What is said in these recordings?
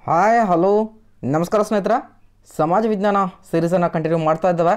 hi hello ನಮಸ್ಕಾರ ಸ್ನೇಹಿತರ ಸಮಾಜ ವಿಜ್ಞಾನ ಸೀರೀಸನ್ನು ಕಂಟಿನ್ಯೂ ಮಾಡ್ತಾ ಇದ್ದೇವೆ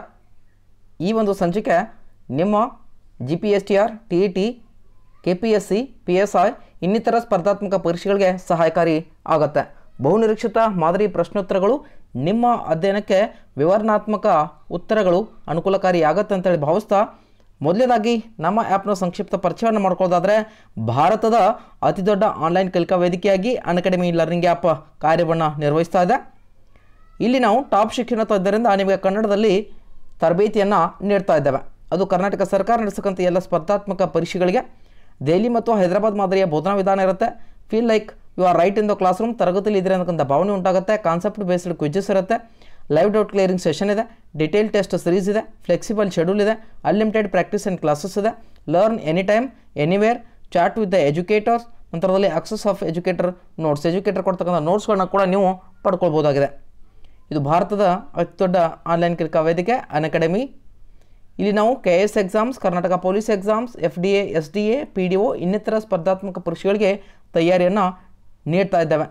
ಈ ಒಂದು ಸಂಚಿಕೆ ನಿಮ್ಮ G P S T R T E T K P S C P S I ಇನ್ನಿತರ ಸ್ಪರ್ಧಾತ್ಮಕ ಪರೀಕ್ಷೆಗಳಿಗೆ ಸಹಾಯಕಾರಿ ಆಗುತ್ತೆ ಬಹುನಿರೀಕ್ಷಿತ ಮಾದರಿ ಪ್ರಶ್ನೋತ್ತರಗಳು ನಿಮ್ಮ ಅಧ್ಯಯನಕ್ಕೆ ವಿವರಣಾತ್ಮಕ ಉತ್ತರಗಳು ಅನುಕೂಲಕಾರಿ ಆಗತ್ತೆ ಅಂತೇಳಿ ಭಾವಿಸ್ತಾ ಮೊದಲನೇದಾಗಿ ನಮ್ಮ ಆ್ಯಪ್ನ ಸಂಕ್ಷಿಪ್ತ ಪರಿಚಯವನ್ನು ಮಾಡ್ಕೊಳ್ಳೋದಾದರೆ ಭಾರತದ ಅತಿದೊಡ್ಡ ಆನ್ಲೈನ್ ಕಲಿಕಾ ವೇದಿಕೆಯಾಗಿ ಅನ್ಅಕಾಡೆಮಿ ಲರ್ನಿಂಗ್ ಆ್ಯಪ್ ಕಾರ್ಯವನ್ನು ನಿರ್ವಹಿಸ್ತಾ ಇದೆ ಇಲ್ಲಿ ನಾವು ಟಾಪ್ ಶಿಕ್ಷಣ ತಜ್ಞರಿಂದ ನಿಮಗೆ ಕನ್ನಡದಲ್ಲಿ ತರಬೇತಿಯನ್ನು ನೀಡ್ತಾ ಇದ್ದೇವೆ ಅದು ಕರ್ನಾಟಕ ಸರ್ಕಾರ ನಡೆಸಕ್ಕಂಥ ಎಲ್ಲ ಸ್ಪರ್ಧಾತ್ಮಕ ಪರೀಕ್ಷೆಗಳಿಗೆ ದೆಹಲಿ ಮತ್ತು ಹೈದರಾಬಾದ್ ಮಾದರಿಯ ಬೋಧನಾ ವಿಧಾನ ಇರುತ್ತೆ feel like you are right in the class room ತರಗತಿಯಲ್ಲಿ ಇದ್ರೆ ಅನ್ನೋಂಥ ಭಾವನೆ ಉಂಟಾಗುತ್ತೆ ಕಾನ್ಸೆಪ್ಟ್ ಬೇಸ್ಡ್ ಕ್ವಿಜಸ್ ಇರುತ್ತೆ ಲೈವ್ ಡೌಟ್ ಕ್ಲಿಯರಿಂಗ್ ಸೆಷನ್ ಇದೆ ಡಿಟೇಲ್ ಟೆಸ್ಟ್ ಸೀರೀಸ್ ಇದೆ ಫ್ಲೆಕ್ಸಿಬಲ್ ಶೆಡ್ಯೂಲ್ ಇದೆ ಅನ್ಲಿಮಿಟೆಡ್ ಪ್ರಾಕ್ಟೀಸ್ ಆ್ಯಂಡ್ ಕ್ಲಾಸಸ್ ಇದೆ learn any time anywhere chat with the educators ನಂತರದಲ್ಲಿ access of educator notes educator ಕೊಡ್ತಕ್ಕಂಥ ನೋಟ್ಸ್ಗಳನ್ನ ಕೂಡ ನೀವು ಪಡ್ಕೊಳ್ಬೋದಾಗಿದೆ ಇದು ಭಾರತದ ಅತಿ ದೊಡ್ಡ ಆನ್ಲೈನ್ ಕಲಿಕಾ ವೇದಿಕೆ ಅನ್ ಅಕಾಡೆಮಿ ಇಲ್ಲಿ ನಾವು K S exams Karnataka police exams F D A S D A P D O ಇನ್ನಿತರ ಸ್ಪರ್ಧಾತ್ಮಕ ಪರೀಕ್ಷೆಗಳಿಗೆ ತಯಾರಿಯನ್ನು ನೀಡ್ತಾ ಇದ್ದೇವೆ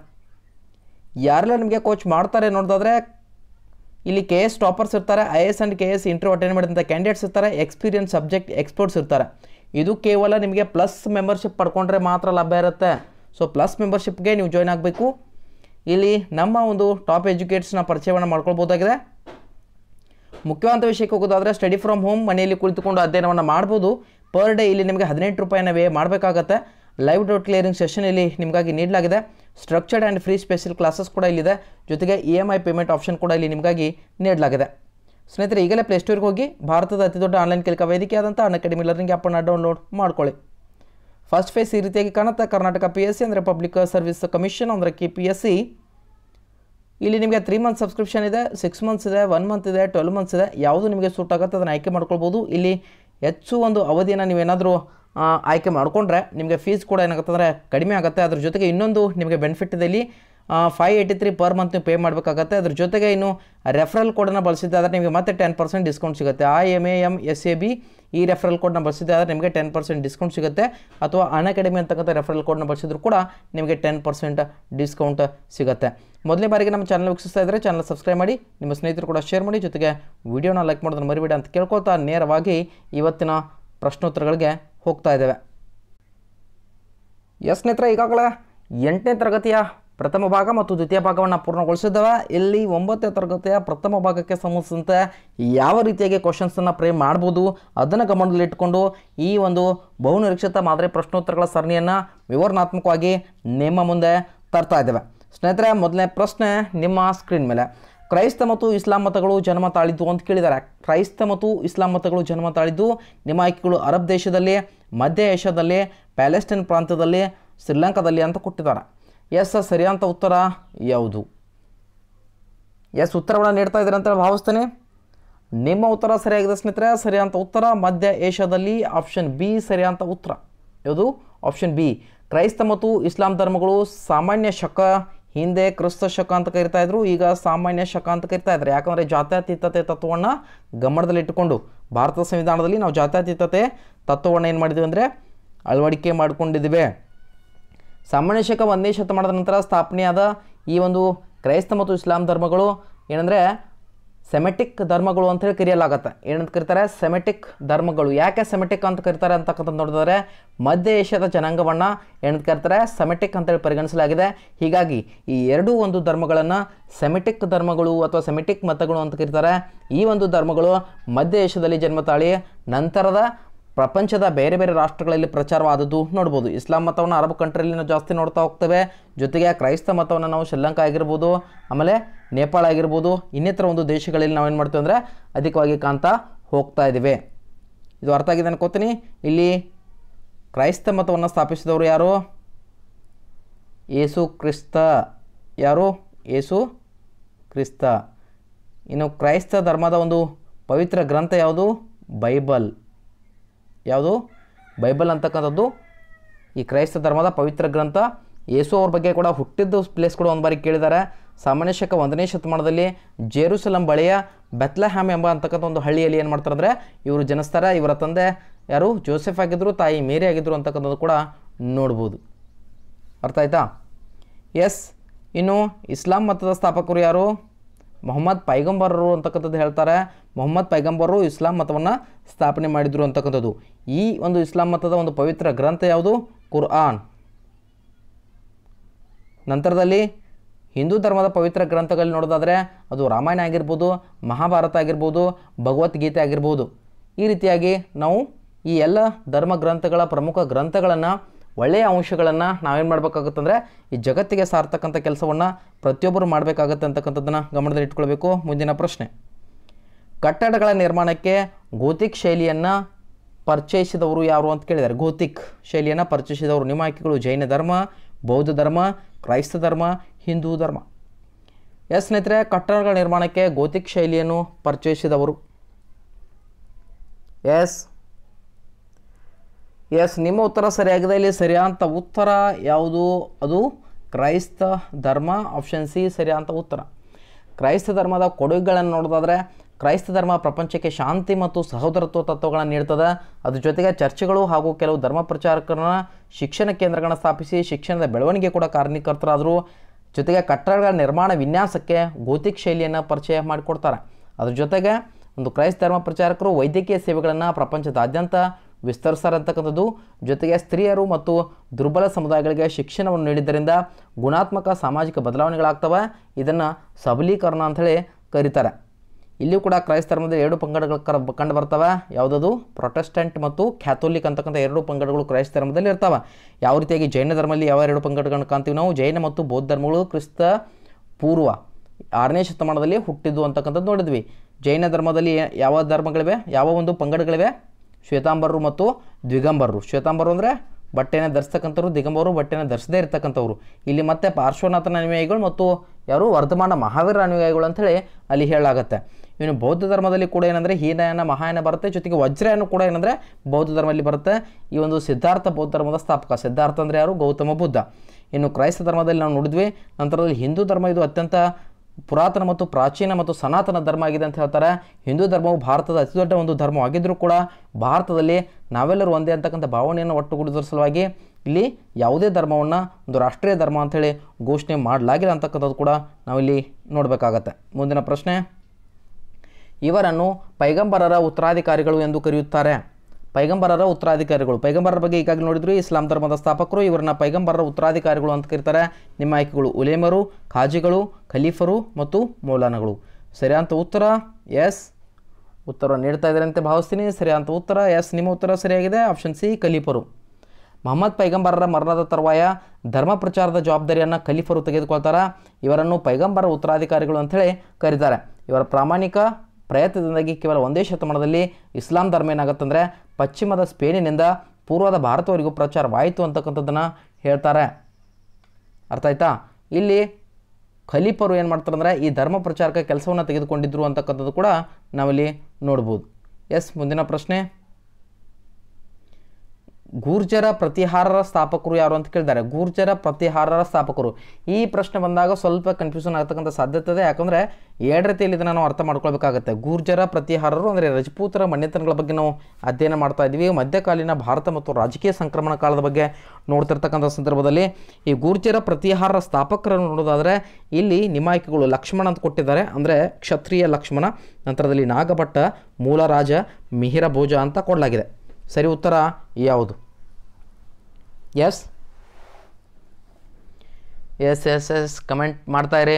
ಯಾರೆಲ್ಲ ನಿಮಗೆ ಕೋಚ್ ಮಾಡ್ತಾರೆ ನೋಡೋದಾದ್ರೆ ಇಲ್ಲಿ ಕೆ ಎಸ್ ಟಾಪರ್ಸ್ ಇರ್ತಾರೆ I S and K S interview attend ಮಾಡಿದಂಥ ಕ್ಯಾಂಡಿಡೇಟ್ಸ್ ಇರ್ತಾರೆ ಎಕ್ಸ್ಪೀರಿಯನ್ಸ್ ಸಬ್ಜೆಕ್ಟ್ ಎಕ್ಸ್ಪರ್ಟ್ಸ್ ಇರ್ತಾರೆ ಇದು ಕೇವಲ ನಿಮಗೆ ಪ್ಲಸ್ ಮೆಂಬರ್ಶಿಪ್ ಪಡ್ಕೊಂಡ್ರೆ ಮಾತ್ರ ಲಭ್ಯ ಇರುತ್ತೆ ಸೊ ಪ್ಲಸ್ ಮೆಂಬರ್ಶಿಪ್ಗೆ ನೀವು ಜಾಯ್ನ್ ಆಗಬೇಕು ಇಲ್ಲಿ ನಮ್ಮ ಒಂದು ಟಾಪ್ ಎಜುಕೇಟ್ಸ್ನ ಪರಿಚಯವನ್ನು ಮಾಡ್ಕೊಳ್ಬೋದಾಗಿದೆ ಮುಖ್ಯವಾದ ವಿಷಯಕ್ಕೆ ಹೋಗೋದಾದರೆ ಸ್ಟಡಿ ಫ್ರಮ್ ಹೋಮ್ ಮನೆಯಲ್ಲಿ ಕುಳಿತುಕೊಂಡು ಅಧ್ಯಯನವನ್ನು ಮಾಡ್ಬೋದು ಪರ್ ಡೇ ಇಲ್ಲಿ ನಿಮಗೆ ಹದಿನೆಂಟು ರೂಪಾಯಿನ ವೇ ಮಾಡಬೇಕಾಗತ್ತೆ ಲೈವ್ ಡೌಟ್ ಕ್ಲಿಯರಿಂಗ್ ಸೆಷನ್ ಇಲ್ಲಿ ನಿಮಗಾಗಿ ನೀಡಲಾಗಿದೆ structured and free special classes ಕೂಡ ಇಲ್ಲಿದೆ ಜೊತೆಗೆ E M I payment option ಕೂಡ ಇಲ್ಲಿ ನಿಮಗಾಗಿ ನೀಡಲಾಗಿದೆ ಸ್ನೇಹಿತರೆ ಈಗಲೇ ಪ್ಲೇಸ್ಟೋರ್ಗೆ ಹೋಗಿ ಭಾರತದ ಅತಿದೊಡ್ಡ ಆನ್ಲೈನ್ ಕಲಿಕಾ ವೇದಿಕೆಯಾದಂಥ ಅನ್ ಅಕಾಡೆಮಿ ಲರ್ನಿಂಗ್ ಆ್ಯಪನ್ನು ಡೌನ್ಲೋಡ್ ಮಾಡ್ಕೊಳ್ಳಿ ಫಸ್ಟ್ ಫೇಸ್ ಈ ರೀತಿಯಾಗಿ ಕಾಣುತ್ತೆ ಕರ್ನಾಟಕ ಪಿ ಎಸ್ ಸಿ ಅಂದರೆ ಪಬ್ಲಿಕ್ ಸರ್ವಿಸ್ ಕಮಿಷನ್ ಅಂದರೆ ಕೆ ಪಿ ಎಸ್ ಸಿ ಇಲ್ಲಿ ನಿಮಗೆ ತ್ರೀ ಮಂತ್ ಸಬ್ಸ್ಕ್ರಿಪ್ಷನ್ ಇದೆ ಸಿಕ್ಸ್ ಮಂತ್ಸ್ ಇದೆ ಒನ್ ಮಂತ್ ಇದೆ ಟ್ವೆಲ್ ಮಂತ್ಸ್ ಇದೆ ಯಾವುದು ನಿಮಗೆ ಸೂಟ್ ಆಗುತ್ತೆ ಅದನ್ನು ಆಯ್ಕೆ ಮಾಡ್ಕೊಳ್ಬೋದು ಇಲ್ಲಿ ಹೆಚ್ಚು ಒಂದು ಅವಧಿಯನ್ನು ನೀವೇನಾದರೂ ಆಯ್ಕೆ ಮಾಡಿಕೊಂಡ್ರೆ ನಿಮಗೆ ಫೀಸ್ ಕೂಡ ಏನಾಗುತ್ತೆ ಅಂದರೆ ಕಡಿಮೆ ಆಗುತ್ತೆ ಅದ್ರ ಜೊತೆಗೆ ಇನ್ನೊಂದು ನಿಮಗೆ ಬೆನಿಫಿಟ್ ಇದೆ ಇಲ್ಲಿ five eighty three per month ನೀವು ಪೇ ಮಾಡಬೇಕಾಗತ್ತೆ ಅದ್ರ ಜೊತೆಗೆ ಇನ್ನು ರೆಫರಲ್ ಕೋಡನ್ನು ಬಳಸಿದ್ದಾದರೆ ನಿಮಗೆ ಮತ್ತೆ ಟೆನ್ ಪರ್ಸೆಂಟ್ ಡಿಸ್ಕೌಂಟ್ ಸಿಗುತ್ತೆ ಆ M A M S A B E referral ಕೋಡ್ನ ಬಳಸಿದ್ದಾದರೆ ನಿಮಗೆ ಟೆನ್ ಪರ್ಸೆಂಟ್ ಡಿಸ್ಕೌಂಟ್ ಸಿಗುತ್ತೆ ಅಥವಾ ಅನ್ ಅಕಾಡೆಮಿ ಅಂತಕ್ಕಂಥ ರೆಫರಲ್ ಕೋಡ್ನ ಬಳಸಿದ್ರು ಕೂಡ ನಿಮಗೆ ಟೆನ್ ಪರ್ಸೆಂಟ್ ಡಿಸ್ಕೌಂಟ್ ಸಿಗುತ್ತೆ ಮೊದಲನೇ ಬಾರಿಗೆ ನಮ್ಮ ಚಾನಲ್ ವೀಕ್ಷಿಸ್ತಾ ಇದ್ದರೆ ಚಾನಲ್ ಸಬ್ಸ್ಕ್ರೈಬ್ ಮಾಡಿ ನಿಮ್ಮ ಸ್ನೇಹಿತರು ಕೂಡ ಶೇರ್ ಮಾಡಿ ಜೊತೆಗೆ ವಿಡಿಯೋನ ಲೈಕ್ ಮಾಡೋದನ್ನು ಮರಿಬೇಡಿ ಅಂತ ಕೇಳ್ಕೊಳ್ತಾ ನೇರವಾಗಿ ಇವತ್ತಿನ ಪ್ರಶ್ನೋತ್ತರಗಳಿಗೆ ಹೋಗ್ತಾ ಇದ್ದೇವೆ ಎಸ್ ಸ್ನೇಹಿತರೆ ಈಗಾಗಲೇ ಎಂಟನೇ ತರಗತಿಯ ಪ್ರಥಮ ಭಾಗ ಮತ್ತು ದ್ವಿತೀಯ ಭಾಗವನ್ನು ಪೂರ್ಣಗೊಳಿಸಿದ್ದೇವೆ ಇಲ್ಲಿ ಒಂಬತ್ತನೇ ತರಗತಿಯ ಪ್ರಥಮ ಭಾಗಕ್ಕೆ ಸಂಬಂಧಿಸಿದಂತೆ ಯಾವ ರೀತಿಯಾಗಿ ಕ್ವಶನ್ಸನ್ನು ಪ್ರೇ ಮಾಡ್ಬೋದು ಅದನ್ನು ಗಮನದಲ್ಲಿಟ್ಟುಕೊಂಡು ಈ ಒಂದು ಬಹುನಿರೀಕ್ಷಿತ ಮಾದರಿ ಪ್ರಶ್ನೋತ್ತರಗಳ ಸರಣಿಯನ್ನು ವಿವರಣಾತ್ಮಕವಾಗಿ ನಿಮ್ಮ ಮುಂದೆ ತರ್ತಾ ಇದ್ದೇವೆ ಸ್ನೇಹಿತರೆ ಮೊದಲನೇ ಪ್ರಶ್ನೆ ನಿಮ್ಮ ಸ್ಕ್ರೀನ್ ಮೇಲೆ ಕ್ರೈಸ್ತ ಮತ್ತು ಇಸ್ಲಾಂ ಮತಗಳು ಜನ್ಮ ತಾಳಿದ್ದು ಅಂತ ಕೇಳಿದ್ದಾರೆ ಕ್ರೈಸ್ತ ಮತ್ತು ಇಸ್ಲಾಂ ಮತಗಳು ಜನ್ಮ ತಾಳಿದ್ದು ನಿಮ್ಮ ಆಯ್ಕೆಗಳು ಅರಬ್ ದೇಶದಲ್ಲಿ ಮಧ್ಯ ಏಷ್ಯಾದಲ್ಲಿ ಪ್ಯಾಲೆಸ್ಟೈನ್ ಪ್ರಾಂತ್ಯದಲ್ಲಿ ಶ್ರೀಲಂಕಾದಲ್ಲಿ ಅಂತ ಕೊಟ್ಟಿದ್ದಾರೆ ಎಸ್ ಸರಿಯಾದ ಉತ್ತರ ಯಾವುದು ಎಸ್ ಉತ್ತರವನ್ನು ನೀಡ್ತಾ ಇದ್ದೀರ ಅಂತ ಭಾವಿಸ್ತೇನೆ ನಿಮ್ಮ ಉತ್ತರ ಸರಿಯಾಗಿದೆ ಸ್ನೇಹಿತರೆ ಸರಿಯಾದ ಉತ್ತರ ಮಧ್ಯ ಏಷ್ಯಾದಲ್ಲಿ ಆಪ್ಷನ್ ಬಿ ಸರಿಯಾದ ಉತ್ತರ ಯಾವುದು ಆಪ್ಷನ್ ಬಿ ಕ್ರೈಸ್ತ ಮತ್ತು ಇಸ್ಲಾಂ ಧರ್ಮಗಳು ಸಾಮಾನ್ಯ ಶಕ ಹಿಂದೆ ಕ್ರಿಸ್ತ ಶಕ ಅಂತ ಕರಿತಾ ಇದ್ರು ಈಗ ಸಾಮಾನ್ಯ ಶಕ ಅಂತ ಕರಿತಾ ಇದ್ದಾರೆ ಯಾಕಂದರೆ ಜಾತ್ಯತೀತತೆ ತತ್ವವನ್ನು ಗಮನದಲ್ಲಿಟ್ಟುಕೊಂಡು ಭಾರತ ಸಂವಿಧಾನದಲ್ಲಿ ನಾವು ಜಾತ್ಯತೀತತೆ ತತ್ವವನ್ನು ಏನು ಮಾಡಿದ್ವಿ ಅಂದರೆ ಅಳವಡಿಕೆ ಮಾಡಿಕೊಂಡಿದ್ದೇವೆ ಸಾಮಾನ್ಯ ಶಕ ಒಂದನೇ ಶತಮಾನದ ನಂತರ ಸ್ಥಾಪನೆಯಾದ ಈ ಒಂದು ಕ್ರೈಸ್ತ ಮತ್ತು ಇಸ್ಲಾಂ ಧರ್ಮಗಳು ಏನಂದರೆ ಸೆಮೆಟಿಕ್ ಧರ್ಮಗಳು ಅಂತೇಳಿ ಕರೆಯಲಾಗತ್ತೆ ಏನಂತ ಕರೀತಾರೆ ಸೆಮೆಟಿಕ್ ಧರ್ಮಗಳು ಯಾಕೆ ಸೆಮೆಟಿಕ್ ಅಂತ ಕರೀತಾರೆ ಅಂತಕ್ಕಂಥ ನೋಡಿದ್ರೆ ಮಧ್ಯ ಏಷ್ಯಾದ ಜನಾಂಗವನ್ನು ಏನಂತ ಕರೀತಾರೆ ಸೆಮೆಟಿಕ್ ಅಂತೇಳಿ ಪರಿಗಣಿಸಲಾಗಿದೆ ಹೀಗಾಗಿ ಈ ಎರಡೂ ಒಂದು ಧರ್ಮಗಳನ್ನು ಸೆಮೆಟಿಕ್ ಧರ್ಮಗಳು ಅಥವಾ ಸೆಮೆಟಿಕ್ ಮತಗಳು ಅಂತ ಕರೀತಾರೆ ಈ ಒಂದು ಧರ್ಮಗಳು ಮಧ್ಯ ಏಷ್ಯಾದಲ್ಲಿ ಜನ್ಮ ತಾಳಿ ನಂತರದ ಪ್ರಪಂಚದ ಬೇರೆ ಬೇರೆ ರಾಷ್ಟ್ರಗಳಲ್ಲಿ ಪ್ರಚಾರವಾದದ್ದು ನೋಡ್ಬೋದು ಇಸ್ಲಾಂ ಮತವನ್ನು ಅರಬ್ ಕಂಟ್ರಿಯಲ್ಲಿ ನಾವು ಜಾಸ್ತಿ ನೋಡ್ತಾ ಹೋಗ್ತೇವೆ ಜೊತೆಗೆ ಕ್ರೈಸ್ತ ಮತವನ್ನು ನಾವು ಶ್ರೀಲಂಕಾ ಆಗಿರ್ಬೋದು ಆಮೇಲೆ ನೇಪಾಳ ಆಗಿರ್ಬೋದು ಇನ್ನಿತರ ಒಂದು ದೇಶಗಳಲ್ಲಿ ನಾವೇನು ಮಾಡ್ತೀವಿ ಅಂದರೆ ಅಧಿಕವಾಗಿ ಕಾಣ್ತಾ ಹೋಗ್ತಾ ಇದ್ದೀವಿ ಇದು ಅರ್ಥ ಆಗಿದೆ ಅನ್ಕೋತೀನಿ ಇಲ್ಲಿ ಕ್ರೈಸ್ತ ಮತವನ್ನು ಸ್ಥಾಪಿಸಿದವರು ಯಾರು ಏಸು ಕ್ರಿಸ್ತ ಯಾರು ಏಸು ಕ್ರಿಸ್ತ ಇನ್ನು ಕ್ರೈಸ್ತ ಧರ್ಮದ ಒಂದು ಪವಿತ್ರ ಗ್ರಂಥ ಯಾವುದು ಬೈಬಲ್ ಯಾವುದು ಬೈಬಲ್ ಅಂತಕ್ಕಂಥದ್ದು ಈ ಕ್ರೈಸ್ತ ಧರ್ಮದ ಪವಿತ್ರ ಗ್ರಂಥ ಯೇಸು ಅವ್ರ ಬಗ್ಗೆ ಕೂಡ ಹುಟ್ಟಿದ್ದು ಪ್ಲೇಸ್ ಕೂಡ ಒಂದು ಬಾರಿ ಕೇಳಿದ್ದಾರೆ ಸಾಮಾನ್ಯ ಶಕ ಒಂದನೇ ಶತಮಾನದಲ್ಲಿ ಜೇರುಸಲಂ ಬಳಿಯ ಬೆತ್ಲೆಹ್ಯಾಮ್ ಎಂಬ ಅಂತಕ್ಕಂಥ ಒಂದು ಹಳ್ಳಿಯಲ್ಲಿ ಏನು ಮಾಡ್ತಾರೆ ಅಂದರೆ ಇವರು ಜನಿಸ್ತಾರೆ ಇವರ ತಂದೆ ಯಾರು ಜೋಸೆಫ್ ಆಗಿದ್ದರು ತಾಯಿ ಮೇರಿ ಆಗಿದ್ದರು ಅಂತಕ್ಕಂಥದ್ದು ಕೂಡ ನೋಡ್ಬೋದು ಅರ್ಥ ಆಯ್ತಾ ಎಸ್ ಇನ್ನು ಇಸ್ಲಾಂ ಮತದ ಸ್ಥಾಪಕರು ಯಾರು ಮೊಹಮ್ಮದ್ ಪೈಗಂಬರರು ಅಂತಕ್ಕಂಥದ್ದು ಹೇಳ್ತಾರೆ ಮೊಹಮ್ಮದ್ ಪೈಗಂಬರರು ಇಸ್ಲಾಂ ಮತವನ್ನು ಸ್ಥಾಪನೆ ಮಾಡಿದರು ಅಂತಕ್ಕಂಥದ್ದು ಈ ಒಂದು ಇಸ್ಲಾಂ ಮತದ ಒಂದು ಪವಿತ್ರ ಗ್ರಂಥ ಯಾವುದು ಕುರ್ಆನ್ ನಂತರದಲ್ಲಿ ಹಿಂದೂ ಧರ್ಮದ ಪವಿತ್ರ ಗ್ರಂಥಗಳಲ್ಲಿ ನೋಡೋದಾದರೆ ಅದು ರಾಮಾಯಣ ಆಗಿರ್ಬೋದು ಮಹಾಭಾರತ ಆಗಿರ್ಬೋದು ಭಗವದ್ಗೀತೆ ಆಗಿರ್ಬೋದು ಈ ರೀತಿಯಾಗಿ ನಾವು ಈ ಎಲ್ಲ ಧರ್ಮ ಗ್ರಂಥಗಳ ಪ್ರಮುಖ ಗ್ರಂಥಗಳನ್ನು ಒಳ್ಳೆಯ ಅಂಶಗಳನ್ನು ನಾವೇನು ಮಾಡಬೇಕಾಗುತ್ತಂದರೆ ಈ ಜಗತ್ತಿಗೆ ಸಾರ್ತಕ್ಕಂಥ ಕೆಲಸವನ್ನು ಪ್ರತಿಯೊಬ್ಬರು ಮಾಡಬೇಕಾಗತ್ತೆ ಅಂತಕ್ಕಂಥದ್ದನ್ನು ಗಮನದಲ್ಲಿ ಇಟ್ಕೊಳ್ಬೇಕು ಮುಂದಿನ ಪ್ರಶ್ನೆ ಕಟ್ಟಡಗಳ ನಿರ್ಮಾಣಕ್ಕೆ ಗೋತಿಕ್ ಶೈಲಿಯನ್ನು ಪರಿಚಯಿಸಿದವರು ಯಾರು ಅಂತ ಕೇಳಿದ್ದಾರೆ ಗೋತಿಕ್ ಶೈಲಿಯನ್ನು ಪರಿಚಯಿಸಿದವರು ನಿಮ್ಮ ಆಯ್ಕೆಗಳು ಜೈನ ಧರ್ಮ ಬೌದ್ಧ ಧರ್ಮ ಕ್ರೈಸ್ತ ಧರ್ಮ ಹಿಂದೂ ಧರ್ಮ ಎಸ್ ಸ್ನೇಹಿತರೆ ಕಟ್ಟಡಗಳ ನಿರ್ಮಾಣಕ್ಕೆ ಗೋತಿಕ್ ಶೈಲಿಯನ್ನು ಪರಿಚಯಿಸಿದವರು ಎಸ್ ಎಸ್ ನಿಮ್ಮ ಉತ್ತರ ಸರಿಯಾಗಿದೆ ಇಲ್ಲಿ ಸರಿಯಾದ ಉತ್ತರ ಯಾವುದು ಅದು ಕ್ರೈಸ್ತ ಧರ್ಮ ಆಪ್ಷನ್ ಸಿ ಸರಿಯಾದ ಉತ್ತರ ಕ್ರೈಸ್ತ ಧರ್ಮದ ಕೊಡುಗೆಗಳನ್ನು ನೋಡೋದಾದರೆ ಕ್ರೈಸ್ತ ಧರ್ಮ ಪ್ರಪಂಚಕ್ಕೆ ಶಾಂತಿ ಮತ್ತು ಸಹೋದರತ್ವ ತತ್ವಗಳನ್ನು ನೀಡ್ತದೆ ಅದ್ರ ಜೊತೆಗೆ ಚರ್ಚ್ಗಳು ಹಾಗೂ ಕೆಲವು ಧರ್ಮ ಪ್ರಚಾರಕರನ್ನ ಶಿಕ್ಷಣ ಕೇಂದ್ರಗಳನ್ನ ಸ್ಥಾಪಿಸಿ ಶಿಕ್ಷಣದ ಬೆಳವಣಿಗೆ ಕೂಡ ಕಾರಣೀಕರ್ತರಾದರು ಜೊತೆಗೆ ಕಟ್ಟಡಗಳ ನಿರ್ಮಾಣ ವಿನ್ಯಾಸಕ್ಕೆ ಗೋತಿಕ್ ಶೈಲಿಯನ್ನು ಪರಿಚಯ ಮಾಡಿಕೊಡ್ತಾರೆ ಅದ್ರ ಜೊತೆಗೆ ಒಂದು ಕ್ರೈಸ್ತ ಧರ್ಮ ಪ್ರಚಾರಕರು ವೈದ್ಯಕೀಯ ಸೇವೆಗಳನ್ನು ಪ್ರಪಂಚದಾದ್ಯಂತ ವಿಸ್ತರಿಸ್ತಾರೆ ಅಂತಕ್ಕಂಥದ್ದು ಜೊತೆಗೆ ಸ್ತ್ರೀಯರು ಮತ್ತು ದುರ್ಬಲ ಸಮುದಾಯಗಳಿಗೆ ಶಿಕ್ಷಣವನ್ನು ನೀಡಿದ್ದರಿಂದ ಗುಣಾತ್ಮಕ ಸಾಮಾಜಿಕ ಬದಲಾವಣೆಗಳಾಗ್ತವೆ ಇದನ್ನು ಸಬಲೀಕರಣ ಅಂಥೇಳಿ ಕರೀತಾರೆ ಇಲ್ಲಿಯೂ ಕೂಡ ಕ್ರೈಸ್ತ ಧರ್ಮದಲ್ಲಿ ಎರಡು ಪಂಗಡಗಳು ಕರ ಕಂಡು ಬರ್ತವೆ ಯಾವುದದು ಪ್ರೊಟೆಸ್ಟೆಂಟ್ ಮತ್ತು ಕ್ಯಾಥೋಲಿಕ್ ಅಂತಕ್ಕಂಥ ಎರಡು ಪಂಗಡಗಳು ಕ್ರೈಸ್ತ ಧರ್ಮದಲ್ಲಿ ಇರ್ತವೆ ಯಾವ ರೀತಿಯಾಗಿ ಜೈನ ಧರ್ಮದಲ್ಲಿ ಯಾವ ಎರಡು ಪಂಗಡಗಳನ್ನು ಕಾಣ್ತೀವಿ ನಾವು ಜೈನ ಮತ್ತು ಬೌದ್ಧ ಧರ್ಮಗಳು ಕ್ರಿಸ್ತ ಪೂರ್ವ ಆರನೇ ಶತಮಾನದಲ್ಲಿ ಹುಟ್ಟಿದ್ದು ಅಂತಕ್ಕಂಥದ್ದು ನೋಡಿದ್ವಿ ಜೈನ ಧರ್ಮದಲ್ಲಿ ಯಾವ ಧರ್ಮಗಳಿವೆ ಯಾವ ಒಂದು ಪಂಗಡಗಳಿವೆ ಶ್ವೇತಾಂಬರರು ಮತ್ತು ದ್ವಿಗಂಬರರು ಶ್ವೇತಾಂಬರರು ಅಂದರೆ ಬಟ್ಟೆನ ಧರಿಸ್ತಕ್ಕಂಥವ್ರು ದಿಗಂಬರು ಬಟ್ಟೆನ ಧರಿಸದೇ ಇರ್ತಕ್ಕಂಥವ್ರು ಇಲ್ಲಿ ಮತ್ತೆ ಪಾರ್ಶ್ವನಾಥನ ಅನುಯಾಯಿಗಳು ಮತ್ತು ಯಾರು ವರ್ಧಮಾನ ಮಹಾವೀರ ಅನುಯಾಯಿಗಳು ಅಂಥೇಳಿ ಅಲ್ಲಿ ಹೇಳಾಗತ್ತೆ ಇನ್ನು ಬೌದ್ಧ ಧರ್ಮದಲ್ಲಿ ಕೂಡ ಏನಂದರೆ ಹೀನಯಾನ ಮಹಾಯಾನ ಬರುತ್ತೆ ಜೊತೆಗೆ ವಜ್ರಯಾನ ಕೂಡ ಏನಂದರೆ ಬೌದ್ಧ ಧರ್ಮದಲ್ಲಿ ಬರುತ್ತೆ ಈ ಒಂದು ಸಿದ್ಧಾರ್ಥ ಬೌದ್ಧ ಧರ್ಮದ ಸ್ಥಾಪಕ ಸಿದ್ಧಾರ್ಥ ಅಂದರೆ ಯಾರು ಗೌತಮ ಬುದ್ಧ ಇನ್ನು ಕ್ರೈಸ್ತ ಧರ್ಮದಲ್ಲಿ ನಾವು ನೋಡಿದ್ವಿ ನಂತರದಲ್ಲಿ ಹಿಂದೂ ಧರ್ಮ ಇದು ಅತ್ಯಂತ ಪುರಾತನ ಮತ್ತು ಪ್ರಾಚೀನ ಮತ್ತು ಸನಾತನ ಧರ್ಮ ಆಗಿದೆ ಅಂತ ಹೇಳ್ತಾರೆ ಹಿಂದೂ ಧರ್ಮವು ಭಾರತದ ಅತಿ ದೊಡ್ಡ ಒಂದು ಧರ್ಮವಾಗಿದ್ದರೂ ಕೂಡ ಭಾರತದಲ್ಲಿ ನಾವೆಲ್ಲರೂ ಒಂದೇ ಅಂತಕ್ಕಂಥ ಭಾವನೆಯನ್ನು ಒಟ್ಟುಗೂಡಿಸುವ ಸಲುವಾಗಿ ಇಲ್ಲಿ ಯಾವುದೇ ಧರ್ಮವನ್ನು ಒಂದು ರಾಷ್ಟ್ರೀಯ ಧರ್ಮ ಅಂಥೇಳಿ ಘೋಷಣೆ ಮಾಡಲಾಗಿಲ್ಲ ಅಂತಕ್ಕಂಥದ್ದು ಕೂಡ ನಾವಿಲ್ಲಿ ನೋಡಬೇಕಾಗತ್ತೆ ಮುಂದಿನ ಪ್ರಶ್ನೆ ಇವರನ್ನು ಪೈಗಂಬರರ ಉತ್ತರಾಧಿಕಾರಿಗಳು ಎಂದು ಕರೆಯುತ್ತಾರೆ ಪೈಗಂಬರರ ಉತ್ತರಾಧಿಕಾರಿಗಳು ಪೈಗಂಬರರ ಬಗ್ಗೆ ಈಗಾಗಲೇ ನೋಡಿದ್ರು ಇಸ್ಲಾಂ ಧರ್ಮದ ಸ್ಥಾಪಕರು ಇವರನ್ನ ಪೈಗಂಬರರ ಉತ್ತರಾಧಿಕಾರಿಗಳು ಅಂತ ಕರೀತಾರೆ ನಿಮ್ಮ ಆಯ್ಕೆಗಳು ಉಲೇಮರು ಖಾಜಿಗಳು ಖಲೀಫರು ಮತ್ತು ಮೌಲಾನಗಳು ಸರಿಯಾದ ಉತ್ತರ ಎಸ್ ಉತ್ತರ ನೀಡ್ತಾ ಇದ್ದಾರೆ ಅಂತ ಭಾವಿಸ್ತೀನಿ ಸರಿಯಾದ ಉತ್ತರ ಎಸ್ ನಿಮ್ಮ ಉತ್ತರ ಸರಿಯಾಗಿದೆ ಆಪ್ಷನ್ ಸಿ ಖಲೀಫರು ಮೊಹಮ್ಮದ್ ಪೈಗಂಬರರ ಮರಣದ ತರುವಾಯ ಧರ್ಮ ಪ್ರಚಾರದ ಜವಾಬ್ದಾರಿಯನ್ನು ಖಲೀಫರು ತೆಗೆದುಕೊಳ್ತಾರೆ ಇವರನ್ನು ಪೈಗಂಬರ ಉತ್ತರಾಧಿಕಾರಿಗಳು ಅಂಥೇಳಿ ಕರೀತಾರೆ ಇವರ ಪ್ರಾಮಾಣಿಕ ಪ್ರಯತ್ನದಿಂದಾಗಿ ಕೇವಲ ಒಂದೇ ಶತಮಾನದಲ್ಲಿ ಇಸ್ಲಾಂ ಧರ್ಮ ಏನಾಗುತ್ತಂದರೆ ಪಶ್ಚಿಮದ ಸ್ಪೇನಿನಿಂದ ಪೂರ್ವದ ಭಾರತವರೆಗೂ ಪ್ರಚಾರವಾಯಿತು ಅಂತಕ್ಕಂಥದ್ದನ್ನು ಹೇಳ್ತಾರೆ ಅರ್ಥ ಆಯ್ತಾ ಇಲ್ಲಿ ಖಲೀಫರು ಏನು ಮಾಡ್ತಾರೆ ಅಂದರೆ ಈ ಧರ್ಮ ಪ್ರಚಾರಕ್ಕೆ ಕೆಲಸವನ್ನು ತೆಗೆದುಕೊಂಡಿದ್ರು ಅಂತಕ್ಕಂಥದ್ದು ಕೂಡ ನಾವಿಲ್ಲಿ ನೋಡ್ಬೋದು ಎಸ್ ಮುಂದಿನ ಪ್ರಶ್ನೆ ಗೂರ್ಜರ ಪ್ರತಿಹಾರರ ಸ್ಥಾಪಕರು ಯಾರು ಅಂತ ಕೇಳಿದ್ದಾರೆ ಗೂರ್ಜರ ಪ್ರತಿಹಾರರ ಸ್ಥಾಪಕರು ಈ ಪ್ರಶ್ನೆ ಬಂದಾಗ ಸ್ವಲ್ಪ ಕನ್ಫ್ಯೂಷನ್ ಆಗ್ತಕ್ಕಂಥ ಸಾಧ್ಯತೆ ಇದೆ ಯಾಕಂದರೆ ಎರಡು ರೀತಿಯಲ್ಲಿ ಇದನ್ನು ನಾವು ಅರ್ಥ ಮಾಡ್ಕೊಳ್ಬೇಕಾಗತ್ತೆ ಗೂರ್ಜರ ಪ್ರತಿಹಾರರು ಅಂದರೆ ರಜಪೂತರ ಮನೆತನಗಳ ಬಗ್ಗೆ ನಾವು ಅಧ್ಯಯನ ಮಾಡ್ತಾ ಇದ್ವಿ ಮಧ್ಯಕಾಲೀನ ಭಾರತ ಮತ್ತು ರಾಜಕೀಯ ಸಂಕ್ರಮಣ ಕಾಲದ ಬಗ್ಗೆ ನೋಡ್ತಿರ್ತಕ್ಕಂಥ ಸಂದರ್ಭದಲ್ಲಿ ಈ ಗೂರ್ಜರ ಪ್ರತಿಹಾರರ ಸ್ಥಾಪಕರನ್ನು ನೋಡೋದಾದರೆ ಇಲ್ಲಿ ನಿಮ್ಮ ಆಯ್ಕೆಗಳು ಲಕ್ಷ್ಮಣ ಅಂತ ಕೊಟ್ಟಿದ್ದಾರೆ ಅಂದರೆ ಕ್ಷತ್ರಿಯ ಲಕ್ಷ್ಮಣ ನಂತರದಲ್ಲಿ ನಾಗಭಟ್ಟ ಮೂಲರಾಜ ಮಿಹಿರ ಭೋಜ ಅಂತ ಕೊಡಲಾಗಿದೆ ಸರಿ ಉತ್ತರ ಯಾವುದು yes yes yes yes comment ಮಾಡ್ತಾ ಇರಿ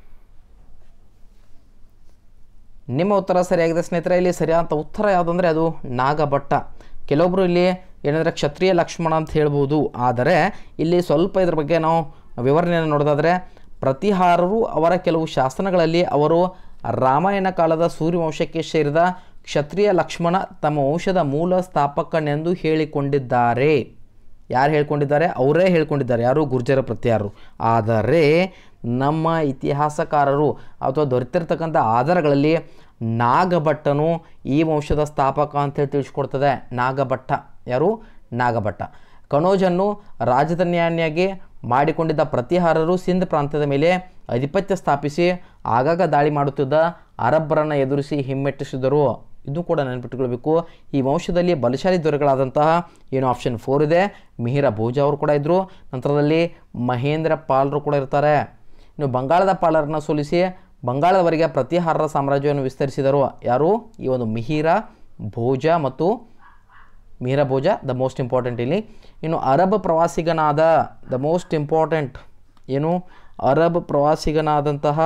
ನಿಮ್ಮ ಉತ್ತರ ಸರಿಯಾಗಿದೆ ಸ್ನೇಹಿತರೆ ಇಲ್ಲಿ ಸರಿಯಾದ ಉತ್ತರ ಯಾವುದಂದರೆ ಅದು ನಾಗಭಟ್ಟ ಕೆಲವೊಬ್ಬರು ಇಲ್ಲಿ ಏನಂದರೆ ಕ್ಷತ್ರಿಯ ಲಕ್ಷ್ಮಣ ಅಂತ ಹೇಳ್ಬೋದು ಆದರೆ ಇಲ್ಲಿ ಸ್ವಲ್ಪ ಇದ್ರ ಬಗ್ಗೆ ನಾವು ವಿವರಣೆಯನ್ನು ನೋಡೋದಾದರೆ ಪ್ರತಿಹಾರರು ಅವರ ಕೆಲವು ಶಾಸನಗಳಲ್ಲಿ ಅವರು ರಾಮಾಯಣ ಕಾಲದ ಸೂರ್ಯವಂಶಕ್ಕೆ ಸೇರಿದ ಕ್ಷತ್ರಿಯ ಲಕ್ಷ್ಮಣ ತಮ್ಮ ವಂಶದ ಮೂಲ ಸ್ಥಾಪಕನೆಂದು ಹೇಳಿಕೊಂಡಿದ್ದಾರೆ ಯಾರು ಹೇಳ್ಕೊಂಡಿದ್ದಾರೆ ಅವರೇ ಹೇಳ್ಕೊಂಡಿದ್ದಾರೆ ಯಾರು ಗುರ್ಜರ ಪ್ರತ್ಯಾರರು ಆದರೆ ನಮ್ಮ ಇತಿಹಾಸಕಾರರು ಅಥವಾ ದೊರೆತಿರ್ತಕ್ಕಂಥ ಆಧಾರಗಳಲ್ಲಿ ನಾಗಭಟ್ಟನು ಈ ವಂಶದ ಸ್ಥಾಪಕ ಅಂತೇಳಿ ತಿಳಿಸ್ಕೊಡ್ತದೆ ನಾಗಭಟ್ಟ ಯಾರು ನಾಗಭಟ್ಟ ಕಣೋಜನ್ನು ರಾಜಧಾನಿಯಾಗಿ ಮಾಡಿಕೊಂಡಿದ್ದ ಪ್ರತಿಹಾರರು ಸಿಂಧ್ ಪ್ರಾಂತ್ಯದ ಮೇಲೆ ಆಧಿಪತ್ಯ ಸ್ಥಾಪಿಸಿ ಆಗಾಗ ದಾಳಿ ಮಾಡುತ್ತಿದ್ದ ಅರಬ್ಬರನ್ನು ಎದುರಿಸಿ ಹಿಮ್ಮೆಟ್ಟಿಸಿದರು ಇದು ಕೂಡ ನೆನಪಿಟ್ಟುಕೊಳ್ಬೇಕು ಈ ವಂಶದಲ್ಲಿ ಬಲಶಾಲಿ ದೊರೆಗಳಾದಂತಹ ಏನು ಆಪ್ಷನ್ ಫೋರ್ ಇದೆ ಮಿಹಿರ ಭೋಜ ಅವರು ಕೂಡ ಇದ್ದರು ನಂತರದಲ್ಲಿ ಮಹೇಂದ್ರ ಪಾಲ್ರು ಕೂಡ ಇರ್ತಾರೆ ಇನ್ನು ಬಂಗಾಳದ ಪಾಲರನ್ನು ಸೋಲಿಸಿ ಬಂಗಾಳದವರೆಗೆ ಪ್ರತಿಹಾರರ ಸಾಮ್ರಾಜ್ಯವನ್ನು ವಿಸ್ತರಿಸಿದರು ಯಾರು ಈ ಒಂದು ಮಿಹಿರ ಭೋಜ ಮತ್ತು Mihira Bhoja the most important ಇಲ್ಲಿ ಇನ್ನು ಅರಬ್ ಪ್ರವಾಸಿಗನಾದ ದ ಮೋಸ್ಟ್ ಇಂಪಾರ್ಟೆಂಟ್ ಏನು ಅರಬ್ ಪ್ರವಾಸಿಗನಾದಂತಹ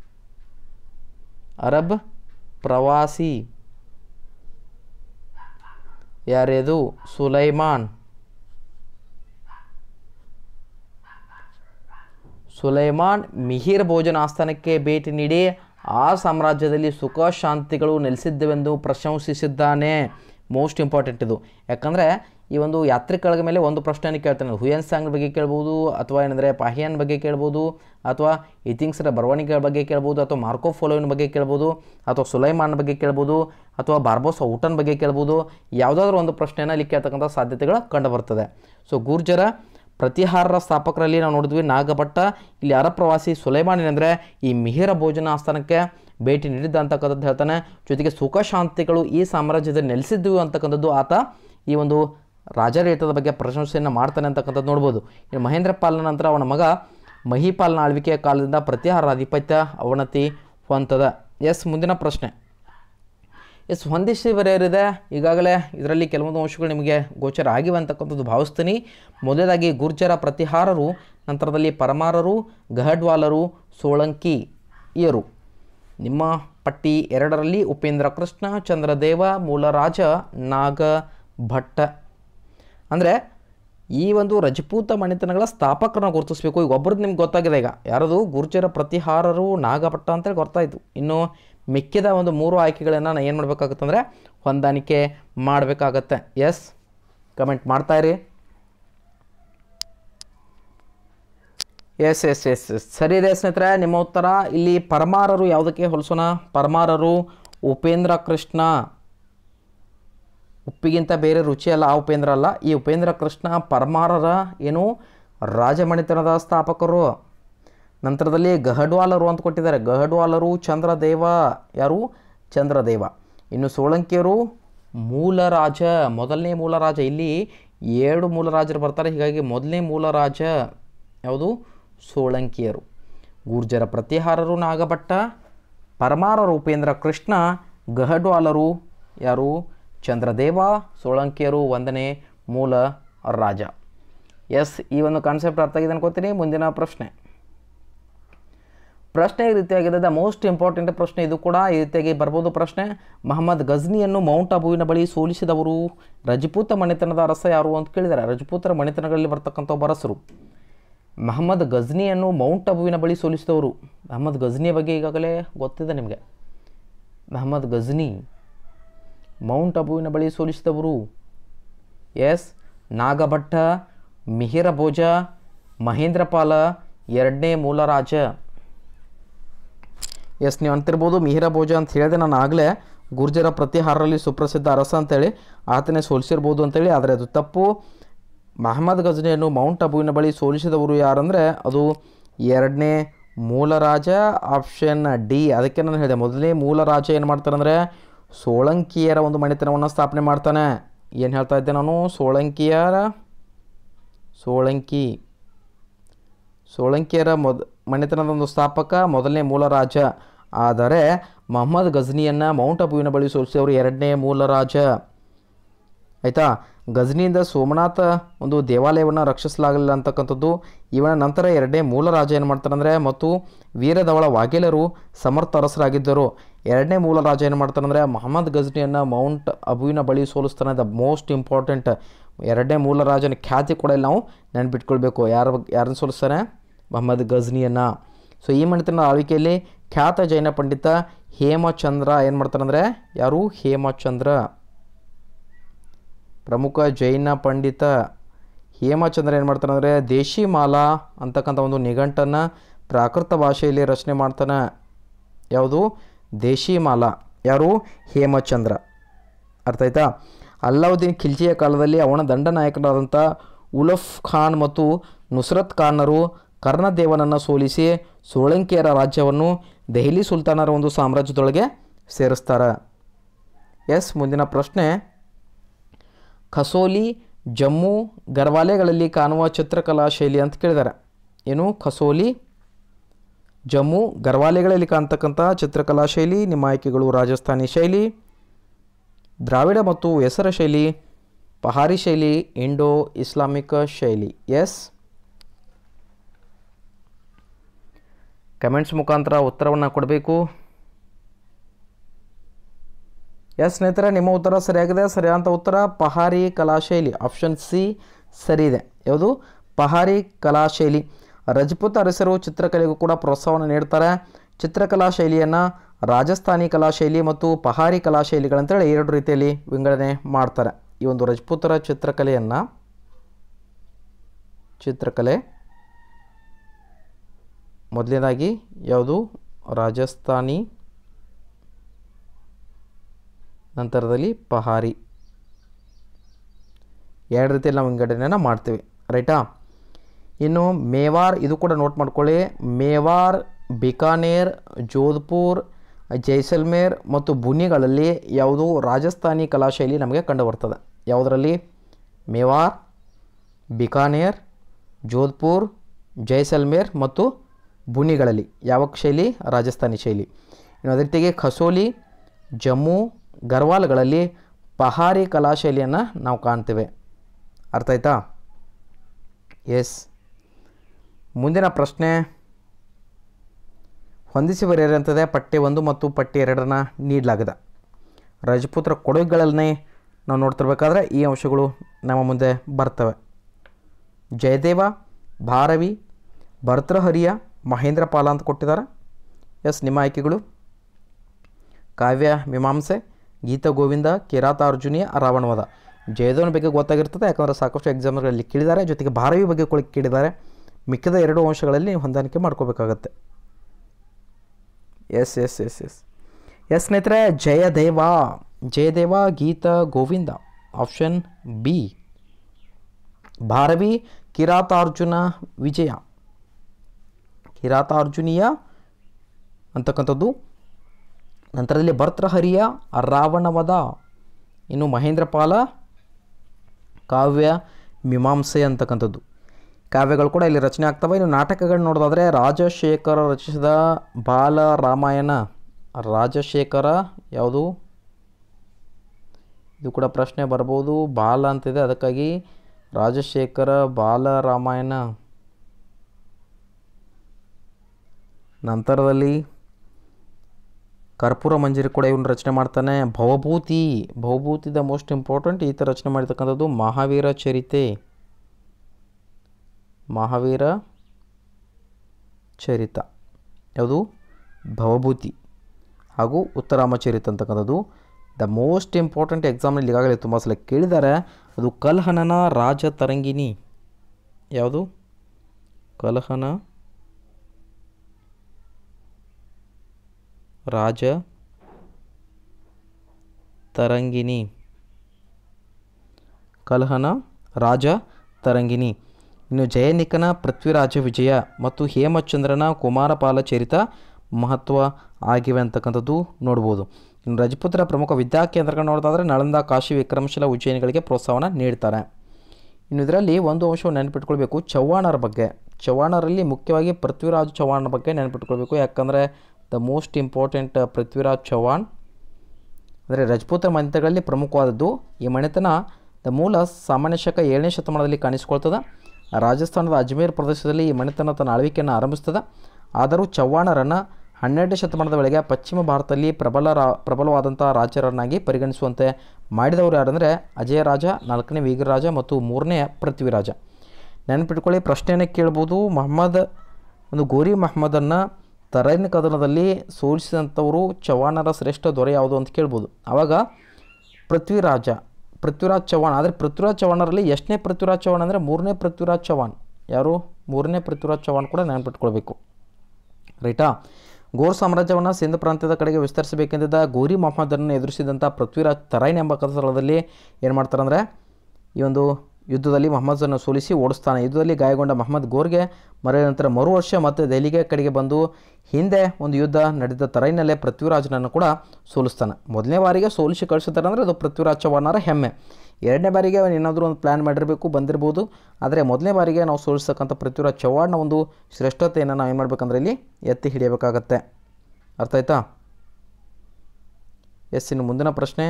ಅರಬ್ ಪ್ರವಾಸಿ ಯಾರೇದು ಸುಲೈಮಾನ್ ಸುಲೈಮಾನ್ ಮಿಹಿರ್ ಭೋಜನ ಆಸ್ಥಾನಕ್ಕೆ ಭೇಟಿ ನೀಡಿ ಆ ಸಾಮ್ರಾಜ್ಯದಲ್ಲಿ ಸುಖ ಶಾಂತಿಗಳು ನೆಲೆಸಿದ್ದವೆಂದು ಪ್ರಶಂಸಿಸಿದ್ದಾನೆ ಮೋಸ್ಟ್ ಇಂಪಾರ್ಟೆಂಟ್ ಇದು ಯಾಕಂದರೆ ಈ ಒಂದು ಯಾತ್ರಿಕಳ ಮೇಲೆ ಒಂದು ಪ್ರಶ್ನೆಯನ್ನು ಕೇಳ್ತಾನೆ ಹುಯನ್ ಸಾಂಗ್ ಬಗ್ಗೆ ಕೇಳ್ಬೋದು ಅಥವಾ ಏನಂದರೆ ಪಾಹಿಯನ್ ಬಗ್ಗೆ ಕೇಳ್ಬೋದು ಅಥವಾ ಇಥಿಂಗ್ಸ್ರ ಬರವಣಿಗೆಗಳ ಬಗ್ಗೆ ಕೇಳ್ಬೋದು ಅಥವಾ ಮಾರ್ಕೋ ಫೋಲೋವಿನ ಬಗ್ಗೆ ಕೇಳ್ಬೋದು ಅಥವಾ ಸುಲೈಮಾನ್ ಬಗ್ಗೆ ಕೇಳ್ಬೋದು ಅಥವಾ ಬಾರ್ಬೋಸ್ ಔಟನ್ ಬಗ್ಗೆ ಕೇಳ್ಬೋದು ಯಾವುದಾದ್ರೂ ಒಂದು ಪ್ರಶ್ನೆಯನ್ನು ಇಲ್ಲಿ ಕೇಳ್ತಕ್ಕಂಥ ಸಾಧ್ಯತೆಗಳು ಕಂಡುಬರ್ತದೆ ಸೊ ಗೂರ್ಜರ ಪ್ರತಿಹಾರರ ಸ್ಥಾಪಕರಲ್ಲಿ ನಾವು ನೋಡಿದ್ವಿ ನಾಗಭಟ್ಟ ಇಲ್ಲಿ ಅರಬ್ ಪ್ರವಾಸಿ ಸುಲೈಮಾನ್ ಏನಂದರೆ ಈ ಮಿಹಿರ ಭೋಜನ ಆಸ್ಥಾನಕ್ಕೆ ಭೇಟಿ ನೀಡಿದ್ದ ಅಂತಕ್ಕಂಥದ್ದು ಹೇಳ್ತಾನೆ ಜೊತೆಗೆ ಸುಖ ಶಾಂತಿಗಳು ಈ ಸಾಮ್ರಾಜ್ಯದಲ್ಲಿ ನೆಲೆಸಿದ್ವು ಅಂತಕ್ಕಂಥದ್ದು ಆತ ಈ ಒಂದು ರಾಜಾಡಳಿತದ ಬಗ್ಗೆ ಪ್ರಶಂಸೆಯನ್ನು ಮಾಡ್ತಾನೆ ಅಂತಕ್ಕಂಥದ್ದು ನೋಡ್ಬೋದು ಇನ್ನು ಮಹೇಂದ್ರ ಪಾಲನ ನಂತರ ಅವನ ಮಗ ಮಹಿಪಾಲನ ಆಳ್ವಿಕೆಯ ಕಾಲದಿಂದ ಪ್ರತಿಹಾರ ಆಧಿಪತ್ಯ ಅವನತಿ ಹೊಂತದ ಎಸ್ ಮುಂದಿನ ಪ್ರಶ್ನೆ ಎಸ್ ಹೊಂದಿಸಿ ಬರೆಯರಿದೆ ಈಗಾಗಲೇ ಇದರಲ್ಲಿ ಕೆಲವೊಂದು ಅಂಶಗಳು ನಿಮಗೆ ಗೋಚರ ಆಗಿವೆ ಅಂತಕ್ಕಂಥದ್ದು ಭಾವಿಸ್ತೀನಿ ಮೊದಲದಾಗಿ ಗುರ್ಜರ ಪ್ರತಿಹಾರರು ನಂತರದಲ್ಲಿ ಪರಮಾರರು ಗಹಡ್ವಾಲರು ಸೋಳಂಕಿ ಇಯರು ನಿಮ್ಮ ಪಟ್ಟಿ ಎರಡರಲ್ಲಿ ಉಪೇಂದ್ರ ಕೃಷ್ಣ ಚಂದ್ರದೇವ ಮೂಲರಾಜ ನಾಗ ಭಟ್ಟ ಅಂದರೆ ಈ ಒಂದು ರಜಪೂತ ಮಣಿತನಗಳ ಸ್ಥಾಪಕರನ್ನ ಗುರುತಿಸಬೇಕು ಈಗ ಒಬ್ಬರದ್ದು ನಿಮ್ಗೆ ಗೊತ್ತಾಗಿದೆ ಈಗ ಯಾರದು ಗುರ್ಜರ ಪ್ರತಿಹಾರರು ನಾಗಭಟ್ಟ ಅಂತೇಳಿ ಗೊತ್ತಾಯಿತು ಇನ್ನು ಮಿಕ್ಕಿದ ಒಂದು ಮೂರು ಆಯ್ಕೆಗಳನ್ನು ನಾನು ಏನು ಮಾಡಬೇಕಾಗತ್ತೆ ಅಂದರೆ ಹೊಂದಾಣಿಕೆ ಮಾಡಬೇಕಾಗತ್ತೆ ಎಸ್ ಕಮೆಂಟ್ ಮಾಡ್ತಾಯಿರಿ ಎಸ್ ಎಸ್ ಎಸ್ ಎಸ್ ಸರಿ ಇದೆ ಸ್ನೇಹಿತರೆ ನಿಮ್ಮ ಉತ್ತರ ಇಲ್ಲಿ ಪರಮಾರರು ಯಾವುದಕ್ಕೆ ಹೋಲಿಸೋಣ ಪರಮಾರರು ಉಪೇಂದ್ರ ಕೃಷ್ಣ ಉಪ್ಪಿಗಿಂತ ಬೇರೆ ರುಚಿ ಅಲ್ಲ ಆ ಉಪೇಂದ್ರ ಅಲ್ಲ ಈ ಉಪೇಂದ್ರ ಕೃಷ್ಣ ಪರಮಾರರ ಏನು ರಾಜಮಣಿತನದ ಸ್ಥಾಪಕರು ನಂತರದಲ್ಲಿ ಗಹಡ್ವಾಲರು ಅಂತ ಕೊಟ್ಟಿದ್ದಾರೆ ಗಹಡ್ವಾಲರು ಚಂದ್ರದೇವ ಯಾರು ಚಂದ್ರದೇವ ಇನ್ನು ಸೋಳಂಕಿಯರು ಮೂಲರಾಜ ಮೊದಲನೇ ಮೂಲರಾಜ ಇಲ್ಲಿ ಏಳು ಮೂಲರಾಜರು ಬರ್ತಾರೆ ಹೀಗಾಗಿ ಮೊದಲನೇ ಮೂಲರಾಜ ಯಾವುದು ಸೋಳಂಕಿಯರು ಗೂರ್ಜರ ಪ್ರತಿಹಾರರು ನಾಗಭಟ್ಟ ಪರಮಾರರು ಉಪೇಂದ್ರ ಕೃಷ್ಣ ಗಹಡ್ವಾಲರು ಯಾರು ಚಂದ್ರದೇವ ಸೋಳಂಕಿಯರು ಒಂದನೇ ಮೂಲ ರಾಜ ಎಸ್ ಈ ಒಂದು ಕಾನ್ಸೆಪ್ಟ್ ಅರ್ಥ ಆಗಿದೆ ಅನ್ಕೋತೀನಿ ಮುಂದಿನ ಪ್ರಶ್ನೆ ಪ್ರಶ್ನೆ ಈ ರೀತಿಯಾಗಿದೆ ದ ಮೋಸ್ಟ್ ಇಂಪಾರ್ಟೆಂಟ್ ಪ್ರಶ್ನೆ ಇದು ಕೂಡ ಈ ರೀತಿಯಾಗಿ ಬರ್ಬೋದು ಪ್ರಶ್ನೆ ಮಹಮ್ಮದ್ ಗಜ್ನಿಯನ್ನು ಮೌಂಟ್ ಅಬುವಿನ ಬಳಿ ಸೋಲಿಸಿದವರು ರಜಪೂತ ಮಣಿತನದ ಅರಸ ಯಾರು ಅಂತ ಕೇಳಿದ್ದಾರೆ ರಜಪೂತರ ಮಣಿತನಗಳಲ್ಲಿ ಬರ್ತಕ್ಕಂಥ ಒಬ್ಬ ಅರಸರು ಮಹಮ್ಮದ್ ಗಜ್ನಿಯನ್ನು ಮೌಂಟ್ ಅಬುವಿನ ಬಳಿ ಸೋಲಿಸಿದವರು ಮಹಮ್ಮದ್ ಗಜ್ನಿಯ ಬಗ್ಗೆ ಈಗಾಗಲೇ ಗೊತ್ತಿದೆ ನಿಮಗೆ ಮಹಮ್ಮದ್ ಗಜ್ನಿ ಮೌಂಟ್ ಅಬುವಿನ ಬಳಿ ಸೋಲಿಸಿದವರು ಎಸ್ ನಾಗಭಟ್ಟ ಮಿಹಿರ ಭೋಜ ಮಹೇಂದ್ರಪಾಲ ಎರಡನೇ ಮೂಲರಾಜ ಎಸ್ ನೀವು ಅಂತಿರ್ಬೋದು ಮಿಹಿರ ಭೋಜ ಅಂತ ಹೇಳಿದೆ ನಾನು ಆಗಲೇ ಗುರ್ಜರ ಪ್ರತಿಹಾರರಲ್ಲಿ ಸುಪ್ರಸಿದ್ಧ ಅರಸ ಅಂತೇಳಿ ಆತನೇ ಸೋಲಿಸಿರ್ಬೋದು ಅಂತೇಳಿ ಆದರೆ ಅದು ತಪ್ಪು ಮಹಮ್ಮದ್ ಗಜ್ನಿಯನ್ನು ಮೌಂಟ್ ಅಬುವಿನ ಬಳಿ ಸೋಲಿಸಿದವರು ಯಾರಂದರೆ ಅದು ಎರಡನೇ ಮೂಲರಾಜ ಆಪ್ಷನ್ ಡಿ ಅದಕ್ಕೆ ನಾನು ಹೇಳಿದೆ ಮೊದಲನೇ ಮೂಲರಾಜ ಏನು ಮಾಡ್ತಾರಂದರೆ ಸೋಳಂಕಿಯರ ಒಂದು ಮಣಿತನವನ್ನು ಸ್ಥಾಪನೆ ಮಾಡ್ತಾನೆ ಏನು ಹೇಳ್ತಾ ಇದ್ದೆ ನಾನು ಸೋಳಂಕಿಯರ ಸೋಳಂಕಿ ಸೋಳಂಕಿಯರ ಮೊದ ಮನೆತನದ ಒಂದು ಸ್ಥಾಪಕ ಮೊದಲನೇ ಮೂಲರಾಜ ಆದರೆ ಮೊಹಮ್ಮದ್ ಗಜ್ನಿಯನ್ನು ಮೌಂಟ್ ಅಬುವಿನ ಬಳಿ ಸೋಲಿಸಿದವರು ಎರಡನೇ ಮೂಲರಾಜ ಆಯಿತಾ ಗಜ್ನಿಯಿಂದ ಸೋಮನಾಥ ಒಂದು ದೇವಾಲಯವನ್ನು ರಕ್ಷಿಸಲಾಗಲಿಲ್ಲ ಅಂತಕ್ಕಂಥದ್ದು ಇವನ ನಂತರ ಎರಡನೇ ಮೂಲ ರಾಜ ಏನು ಮಾಡ್ತಾರಂದರೆ ಮತ್ತು ವೀರಧವಳ ವಾಗೇಲರು ಸಮರ್ಥ ಅರಸರಾಗಿದ್ದರು ಎರಡನೇ ಮೂಲ ರಾಜ ಏನು ಮಾಡ್ತಾರಂದರೆ ಮೊಹಮ್ಮದ್ ಗಜ್ನಿಯನ್ನು ಮೌಂಟ್ ಅಬುವಿನ ಬಳಿ ಸೋಲಿಸ್ತಾನೆ ದ ಮೋಸ್ಟ್ ಇಂಪಾರ್ಟೆಂಟ್ ಎರಡನೇ ಮೂಲ ರಾಜನ ಖ್ಯಾತಿ ಕೂಡ ಇಲ್ಲಿ ನಾವು ನೆನ್ಪಿಟ್ಕೊಳ್ಬೇಕು ಯಾರ ಬಗ್ಗೆ ಯಾರನ್ನು ಸೋಲಿಸ್ತಾನೆ ಮೊಹಮ್ಮದ್ ಗಜ್ನಿಯನ್ನು ಸೊ ಈ ಮಣಿತನ ಆಳ್ವಿಕೆಯಲ್ಲಿ ಖ್ಯಾತ ಜೈನ ಪಂಡಿತ ಹೇಮಚಂದ್ರ ಏನು ಮಾಡ್ತಾರಂದರೆ ಯಾರು ಹೇಮಚಂದ್ರ ಪ್ರಮುಖ ಜೈನ ಪಂಡಿತ ಹೇಮಚಂದ್ರ ಏನು ಮಾಡ್ತಾನೆ ಅಂದರೆ ದೇಶಿ ಮಾಲಾ ಅಂತಕ್ಕಂಥ ಒಂದು ನಿಘಂಟನ್ನು ಪ್ರಾಕೃತ ಭಾಷೆಯಲ್ಲಿ ರಚನೆ ಮಾಡ್ತಾನೆ ಯಾವುದು ದೇಶಿ ಮಾಲಾ ಯಾರು ಹೇಮಚಂದ್ರ ಅರ್ಥ ಆಯ್ತಾ ಅಲ್ಲಾವುದ್ದೀನ್ ಖಿಲ್ಜಿಯ ಕಾಲದಲ್ಲಿ ಅವನ ದಂಡನಾಯಕರಾದಂಥ ಉಲಫ್ ಖಾನ್ ಮತ್ತು ನುಸ್ರತ್ ಖಾನರು ಕರ್ಣದೇವನನ್ನು ಸೋಲಿಸಿ ಸೋಳಂಕಿಯರ ರಾಜ್ಯವನ್ನು ದೆಹಲಿ ಸುಲ್ತಾನರ ಒಂದು ಸಾಮ್ರಾಜ್ಯದೊಳಗೆ ಸೇರಿಸ್ತಾರೆ ಎಸ್ ಮುಂದಿನ ಪ್ರಶ್ನೆ ಖಸೋಲಿ ಜಮ್ಮು ಗರ್ವಾಲೆಗಳಲ್ಲಿ ಕಾಣುವ ಚಿತ್ರಕಲಾ ಶೈಲಿ ಅಂತ ಕೇಳಿದ್ದಾರೆ ಏನು ಖಸೋಲಿ ಜಮ್ಮು ಗರ್ವಾಲೆಗಳಲ್ಲಿ ಕಾಣ್ತಕ್ಕಂಥ ಚಿತ್ರಕಲಾ ಶೈಲಿ ನಿಮ್ಮ ಆಯ್ಕೆಗಳು ರಾಜಸ್ಥಾನಿ ಶೈಲಿ ದ್ರಾವಿಡ ಮತ್ತು ಹೆಸರ ಶೈಲಿ ಪಹಾರಿ ಶೈಲಿ ಇಂಡೋ ಇಸ್ಲಾಮಿಕ್ ಶೈಲಿ ಎಸ್ ಕಮೆಂಟ್ಸ್ ಮುಖಾಂತರ ಉತ್ತರವನ್ನು ಕೊಡಬೇಕು ಎಸ್ ಸ್ನೇಹಿತರೆ ನಿಮ್ಮ ಉತ್ತರ ಸರಿಯಾಗಿದೆ ಸರಿಯಾದಂಥ ಉತ್ತರ ಪಹಾರಿ ಕಲಾಶೈಲಿ ಆಪ್ಷನ್ ಸಿ ಸರಿ ಇದೆ ಯಾವುದು ಪಹಾರಿ ಕಲಾಶೈಲಿ ರಜಪೂತ್ ಅರಸರು ಚಿತ್ರಕಲೆಗೂ ಕೂಡ ಪ್ರೋತ್ಸಾಹವನ್ನು ನೀಡ್ತಾರೆ ಚಿತ್ರಕಲಾ ಶೈಲಿಯನ್ನು ರಾಜಸ್ಥಾನಿ ಕಲಾಶೈಲಿ ಮತ್ತು ಪಹಾರಿ ಕಲಾಶೈಲಿಗಳಂತೇಳಿ ಎರಡು ರೀತಿಯಲ್ಲಿ ವಿಂಗಡಣೆ ಮಾಡ್ತಾರೆ ಈ ಒಂದು ರಜಪೂತರ ಚಿತ್ರಕಲೆಯನ್ನು ಚಿತ್ರಕಲೆ ಮೊದಲನೇದಾಗಿ ಯಾವುದು ರಾಜಸ್ಥಾನಿ ನಂತರದಲ್ಲಿ ಪಹಾರಿ ಎರಡು ರೀತಿಯಲ್ಲಿ ನಾವು ವಿಂಗಡಣೆಯನ್ನು ಮಾಡ್ತೀವಿ ರೈಟಾ ಇನ್ನು ಮೇವಾರ್ ಇದು ಕೂಡ ನೋಟ್ ಮಾಡ್ಕೊಳ್ಳಿ ಮೇವಾರ್ ಬಿಕಾನೇರ್ ಜೋಧ್ಪುರ್ ಜೈಸಲ್ಮೇರ್ ಮತ್ತು ಬುನಿಗಳಲ್ಲಿ ಯಾವುದು ರಾಜಸ್ಥಾನಿ ಕಲಾಶೈಲಿ ನಮಗೆ ಕಂಡು ಬರ್ತದೆ ಯಾವುದರಲ್ಲಿ ಮೇವಾರ್ ಬಿಕಾನೇರ್ ಜೋಧ್ಪುರ್ ಜೈಸಲ್ಮೇರ್ ಮತ್ತು ಬುನಿಗಳಲ್ಲಿ ಯಾವ ಶೈಲಿ ರಾಜಸ್ಥಾನಿ ಶೈಲಿ ಇನ್ನು ಅದೇ ರೀತಿಗೆ ಖಸೋಲಿ ಜಮ್ಮು ಗರ್ವಾಲ್ಗಳಲ್ಲಿ ಪಹಾರಿ ಕಲಾಶೈಲಿಯನ್ನು ನಾವು ಕಾಣ್ತೇವೆ ಅರ್ಥ ಆಯ್ತಾ ಎಸ್ ಮುಂದಿನ ಪ್ರಶ್ನೆ ಹೊಂದಿಸಿ ಬರೆಯರಂತದೆ ಪಠ್ಯ ಒಂದು ಮತ್ತು ಪಠ್ಯ ಎರಡನ್ನು ನೀಡಲಾಗಿದೆ ರಜಪೂತ್ರ ಕೊಡುಗೆಗಳನ್ನೇ ನಾವು ನೋಡ್ತಿರ್ಬೇಕಾದ್ರೆ ಈ ಅಂಶಗಳು ನಮ್ಮ ಮುಂದೆ ಬರ್ತವೆ ಜಯದೇವ ಭಾರವಿ ಭರ್ತೃಹರಿಯ ಮಹೇಂದ್ರ ಪಾಲ ಅಂತ ಕೊಟ್ಟಿದ್ದಾರೆ ಎಸ್ ನಿಮ್ಮ ಆಯ್ಕೆಗಳು ಕಾವ್ಯ ಮೀಮಾಂಸೆ ಗೀತ ಗೋವಿಂದ ಕಿರಾತಾರ್ಜುನಿಯ ರಾವಣವಧ ಜಯದೇವನ ಬಗ್ಗೆ ಗೊತ್ತಾಗಿರ್ತದೆ ಯಾಕಂದರೆ ಸಾಕಷ್ಟು ಎಕ್ಸಾಮ್ಗಳಲ್ಲಿ ಕೇಳಿದ್ದಾರೆ ಜೊತೆಗೆ ಭಾರವಿ ಬಗ್ಗೆ ಕೂಡ ಕೇಳಿದ್ದಾರೆ ಮಿಕ್ಕಿದ ಎರಡು ಅಂಶಗಳಲ್ಲಿ ನೀವು ಹೊಂದಾಣಿಕೆ ಮಾಡ್ಕೋಬೇಕಾಗತ್ತೆ yes yes yes yes yes ಸ್ನೇಹಿತರೆ ಜಯದೇವ ಜಯದೇವ ಗೀತ ಗೋವಿಂದ ಆಪ್ಷನ್ ಬಿ ಭಾರವಿ ಕಿರಾತಾರ್ಜುನ ವಿಜಯ ಕಿರಾತಾರ್ಜುನಿಯ ಅಂತಕ್ಕಂಥದ್ದು ನಂತರದಲ್ಲಿ ಭರ್ತೃಹರಿಯ ರಾವಣವಧ ಇನ್ನು ಮಹೇಂದ್ರ ಪಾಲ ಕಾವ್ಯ ಮೀಮಾಂಸೆ ಅಂತಕ್ಕಂಥದ್ದು ಕಾವ್ಯಗಳು ಕೂಡ ಇಲ್ಲಿ ರಚನೆ ಆಗ್ತವೆ ಇನ್ನು ನಾಟಕಗಳು ನೋಡೋದಾದರೆ ರಾಜಶೇಖರ ರಚಿಸಿದ ಬಾಲ ರಾಮಾಯಣ ರಾಜಶೇಖರ ಯಾವುದು ಇದು ಕೂಡ ಪ್ರಶ್ನೆ ಬರ್ಬೋದು ಬಾಲ ಅಂತಿದೆ ಅದಕ್ಕಾಗಿ ರಾಜಶೇಖರ ಬಾಲ ರಾಮಾಯಣ ನಂತರದಲ್ಲಿ ಕರ್ಪೂರ ಮಂಜರಿ ಕೂಡ ಇವನು ರಚನೆ ಮಾಡ್ತಾನೆ Bhavabhuti Bhavabhuti the most important ಈತ ರಚನೆ ಮಾಡಿರ್ತಕ್ಕಂಥದ್ದು ಮಹಾವೀರ ಚರಿತೆ ಮಹಾವೀರ ಚರಿತ ಯಾವುದು ಭವಭೂತಿ ಹಾಗೂ ಉತ್ತರಾಮಚರಿತ ಅಂತಕ್ಕಂಥದ್ದು ದ ಮೋಸ್ಟ್ ಇಂಪಾರ್ಟೆಂಟ್ ಎಕ್ಸಾಮ್ನಲ್ಲಿ ಈಗಾಗಲೇ ತುಂಬ ಸಲ ಕೇಳಿದ್ದಾರೆ ಅದು ಕಲ್ಹನನ ರಾಜ ತರಂಗಿಣಿ ಯಾವುದು ಕಲ್ಹನ ರಾಜ ತರಂಗಿಣಿ ಕಲ್ಹನ ರಾಜ ತರಂಗಿಣಿ ಇನ್ನು ಜಯನಿಕನ ಪೃಥ್ವಿರಾಜ ವಿಜಯ ಮತ್ತು ಹೇಮಚಂದ್ರನ ಕುಮಾರಪಾಲ ಚರಿತ ಮಹತ್ವ ಆಗಿವೆ ಅಂತಕ್ಕಂಥದ್ದು ನೋಡ್ಬೋದು ಇನ್ನು ರಜಪೂತರ ಪ್ರಮುಖ ವಿದ್ಯಾಕೇಂದ್ರಗಳು ನೋಡೋದಾದರೆ ನಳಂದ ಕಾಶಿ ವಿಕ್ರಮಶಿಲ ಉಜ್ಜಯಿನಿಗಳಿಗೆ ಪ್ರೋತ್ಸಾಹವನ್ನು ನೀಡ್ತಾರೆ ಇನ್ನು ಇದರಲ್ಲಿ ಒಂದು ಅಂಶವನ್ನು ನೆನಪಿಟ್ಕೊಳ್ಬೇಕು ಚವ್ಹಾಣರ ಬಗ್ಗೆ ಚವ್ಹಾಣರಲ್ಲಿ ಮುಖ್ಯವಾಗಿ ಪೃಥ್ವಿರಾಜ್ ಚವ್ಹಾಣರ ಬಗ್ಗೆ ನೆನಪಿಟ್ಕೊಳ್ಬೇಕು ಯಾಕಂದರೆ the most important Prithviraj Chauhan ಅಂದರೆ ರಜಪೂತರ ಮನೆತನಗಳಲ್ಲಿ ಪ್ರಮುಖವಾದದ್ದು ಈ ಮನೆತನ ದ ಮೂಲ ಸಾಮಾನ್ಯ ಶಕ ಏಳನೇ ಶತಮಾನದಲ್ಲಿ ಕಾಣಿಸಿಕೊಳ್ತದೆ ರಾಜಸ್ಥಾನದ ಅಜ್ಮೇರ್ ಪ್ರದೇಶದಲ್ಲಿ ಈ ಮನೆತನ ತನ್ನ ಆಳ್ವಿಕೆಯನ್ನು ಆರಂಭಿಸ್ತದೆ ಆದರೂ ಚವ್ಹಾಣರನ್ನು ಹನ್ನೆರಡನೇ ಶತಮಾನದ ವೇಳೆಗೆ ಪಶ್ಚಿಮ ಭಾರತದಲ್ಲಿ ಪ್ರಬಲ ರಾ ಪ್ರಬಲವಾದಂಥ ರಾಜ್ಯರನ್ನಾಗಿ ಪರಿಗಣಿಸುವಂತೆ ಮಾಡಿದವರು ಯಾರಂದರೆ ಅಜಯ ರಾಜ ನಾಲ್ಕನೇ ವೀರರಾಜ ಮತ್ತು ಮೂರನೇ ಪೃಥ್ವಿರಾಜ ನೆನಪಿಟ್ಕೊಳ್ಳಿ ಪ್ರಶ್ನೆಯನ್ನು ಕೇಳ್ಬೋದು ಮೊಹಮ್ಮದ್ ಒಂದು ಗೋರಿ ಮಹಮ್ಮದನ್ನು ತರೈನ ಕದನದಲ್ಲಿ ಸೋಲಿಸಿದಂಥವರು ಚವ್ಹಾಣರ ಶ್ರೇಷ್ಠ ದೊರೆ ಯಾವುದು ಅಂತ ಕೇಳ್ಬೋದು ಆವಾಗ ಪೃಥ್ವಿರಾಜ ಪೃಥ್ವಿರಾಜ್ ಚವ್ಹಾಣ್ ಆದರೆ ಪೃಥ್ವಿರಾಜ್ ಚವ್ಹಾಣರಲ್ಲಿ ಎಷ್ಟನೇ ಪೃಥ್ವಿರಾಜ್ ಚವ್ಹಾಣ್ ಅಂದರೆ ಮೂರನೇ ಪೃಥ್ವಿರಾಜ್ ಚವ್ಹಾಣ್ ಯಾರು ಮೂರನೇ ಪೃಥ್ವಿರಾಜ್ ಚವ್ಹಾಣ್ ಕೂಡ ನೆನಪಿಟ್ಕೊಳ್ಬೇಕು ರೈಟಾ ಗೋರ್ ಸಾಮ್ರಾಜ್ಯವನ್ನು ಸಿಂಧ್ ಪ್ರಾಂತ್ಯದ ಕಡೆಗೆ ವಿಸ್ತರಿಸಬೇಕೆಂದಿದ್ದ ಗೋರಿ ಮೊಹಮ್ಮದನ್ನು ಎದುರಿಸಿದಂಥ ಪೃಥ್ವಿರಾಜ್ ತರೈನ್ ಎಂಬ ಸ್ಥಳದಲ್ಲಿ ಏನು ಮಾಡ್ತಾರೆ ಅಂದರೆ ಈ ಒಂದು ಯುದ್ಧದಲ್ಲಿ ಮೊಹಮ್ಮದನ್ನು ಸೋಲಿಸಿ ಓಡಿಸ್ತಾನೆ ಯುದ್ಧದಲ್ಲಿ ಗಾಯಗೊಂಡ ಮಹಮ್ಮದ್ ಗೋರ್ಗೆ ಮರಳಿದ ನಂತರ ಮರು ವರ್ಷ ಮತ್ತೆ ದೆಹಲಿಗೆ ಕಡೆಗೆ ಬಂದು ಹಿಂದೆ ಒಂದು ಯುದ್ಧ ನಡೆದ ತರೈನಲ್ಲೇ ಪೃಥ್ವಿರಾಜನನ್ನು ಕೂಡ ಸೋಲಿಸ್ತಾನೆ ಮೊದಲನೇ ಬಾರಿಗೆ ಸೋಲಿಸಿ ಕಳಿಸ್ತಾರೆ ಅಂದರೆ ಅದು ಪೃಥ್ವಿರಾಜ್ ಚೌಹಾಣರ ಹೆಮ್ಮೆ ಎರಡನೇ ಬಾರಿಗೆ ಅವನು ಏನಾದರೂ ಒಂದು ಪ್ಲ್ಯಾನ್ ಮಾಡಿರಬೇಕು ಬಂದಿರ್ಬೋದು ಆದರೆ ಮೊದಲನೇ ಬಾರಿಗೆ ನಾವು ಸೋಲಿಸ್ತಕ್ಕಂಥ ಪೃಥ್ವಿರಾಜ್ ಚೌಹಾಣ್ನ ಒಂದು ಶ್ರೇಷ್ಠತೆಯನ್ನು ನಾವು ಏನು ಮಾಡಬೇಕಂದ್ರೆ ಇಲ್ಲಿ ಎತ್ತಿ ಹಿಡಿಯಬೇಕಾಗತ್ತೆ ಅರ್ಥ ಆಯ್ತಾ ಎಸ್ ಇನ್ನು ಮುಂದಿನ ಪ್ರಶ್ನೆ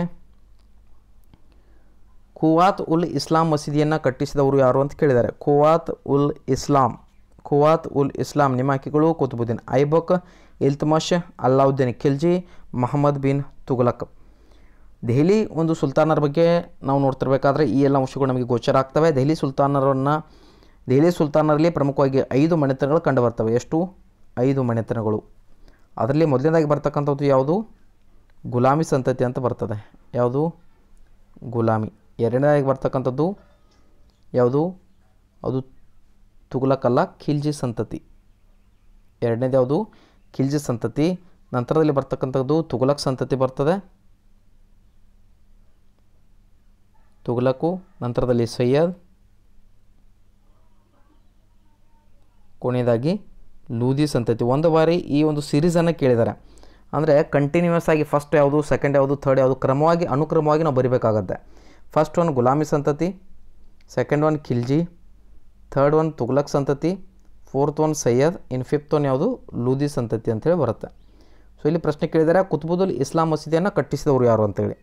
ಕುವಾತ್ ಉಲ್ ಇಸ್ಲಾಂ ಮಸೀದಿಯನ್ನು ಕಟ್ಟಿಸಿದವರು ಯಾರು ಅಂತ ಕೇಳಿದ್ದಾರೆ ಕುವಾತ್ ಉಲ್ ಇಸ್ಲಾಂ ಕುವಾತ್ ಉಲ್ ಇಸ್ಲಾಂ ನಿಮ್ಮ ಆಯ್ಕೆಗಳು ಕುತುಬುದ್ದೀನ್ ಐಬಕ್ ಇಲ್ತಮಶ್ ಅಲ್ಲಾವುದ್ದೀನ್ ಖಿಲ್ಜಿ ಮಹಮ್ಮದ್ ಬಿನ್ ತುಘಲಕ್ ದೆಹಲಿ ಒಂದು ಸುಲ್ತಾನರ ಬಗ್ಗೆ ನಾವು ನೋಡ್ತಿರ್ಬೇಕಾದ್ರೆ ಈ ಎಲ್ಲ ಅಂಶಗಳು ನಮಗೆ ಗೋಚರ ಆಗ್ತವೆ ದೆಹಲಿ ಸುಲ್ತಾನರನ್ನು ದೆಹಲಿ ಸುಲ್ತಾನರಲ್ಲಿ ಪ್ರಮುಖವಾಗಿ ಐದು ಮನೆತನಗಳು ಕಂಡುಬರ್ತವೆ ಎಷ್ಟು ಐದು ಮನೆತನಗಳು ಅದರಲ್ಲಿ ಮೊದಲನೇದಾಗಿ ಬರ್ತಕ್ಕಂಥದ್ದು ಯಾವುದು ಗುಲಾಮಿ ಸಂತತಿ ಅಂತ ಬರ್ತದೆ ಯಾವುದು ಗುಲಾಮಿ ಎರಡನೇದಾಗಿ ಬರ್ತಕ್ಕಂಥದ್ದು ಯಾವುದು ಅದು ತುಗುಲಕಲ್ಲ ಖಿಲ್ಜಿ ಸಂತತಿ ಎರಡನೇದು ಯಾವುದು ಖಿಲ್ಜಿ ಸಂತತಿ ನಂತರದಲ್ಲಿ ಬರ್ತಕ್ಕಂಥದ್ದು ತುಗುಲಕ್ ಸಂತತಿ ಬರ್ತದೆ ತುಗುಲಕು ನಂತರದಲ್ಲಿ ಸೈಯದ್ ಕೊನೆಯದಾಗಿ ಲೂದಿ ಸಂತತಿ ಒಂದು ಬಾರಿ ಈ ಒಂದು ಸೀರೀಸನ್ನು ಕೇಳಿದ್ದಾರೆ ಅಂದರೆ ಕಂಟಿನ್ಯೂಯಸ್ ಆಗಿ ಫಸ್ಟ್ ಯಾವುದು ಸೆಕೆಂಡ್ ಯಾವುದು ಥರ್ಡ್ ಯಾವುದು ಕ್ರಮವಾಗಿ ಅನುಕ್ರಮವಾಗಿ ನಾವು ಬರಿಬೇಕಾಗತ್ತೆ ಫಸ್ಟ್ ಒನ್ ಗುಲಾಮಿ ಸಂತತಿ second one Khilji third one Tughlaq ಸಂತತಿ ಫೋರ್ತ್ ಒನ್ ಸೈಯದ್ ಇನ್ನು ಫಿಫ್ತ್ ಒನ್ ಯಾವುದು ಲೂದಿ ಸಂತತಿ ಅಂತೇಳಿ ಬರುತ್ತೆ ಸೊ ಇಲ್ಲಿ ಪ್ರಶ್ನೆ ಕೇಳಿದರೆ ಕುತುಬುದುಲ್ ಇಸ್ಲಾಂ ಮಸೀದಿಯನ್ನು ಕಟ್ಟಿಸಿದವರು ಯಾರು ಅಂತೇಳಿ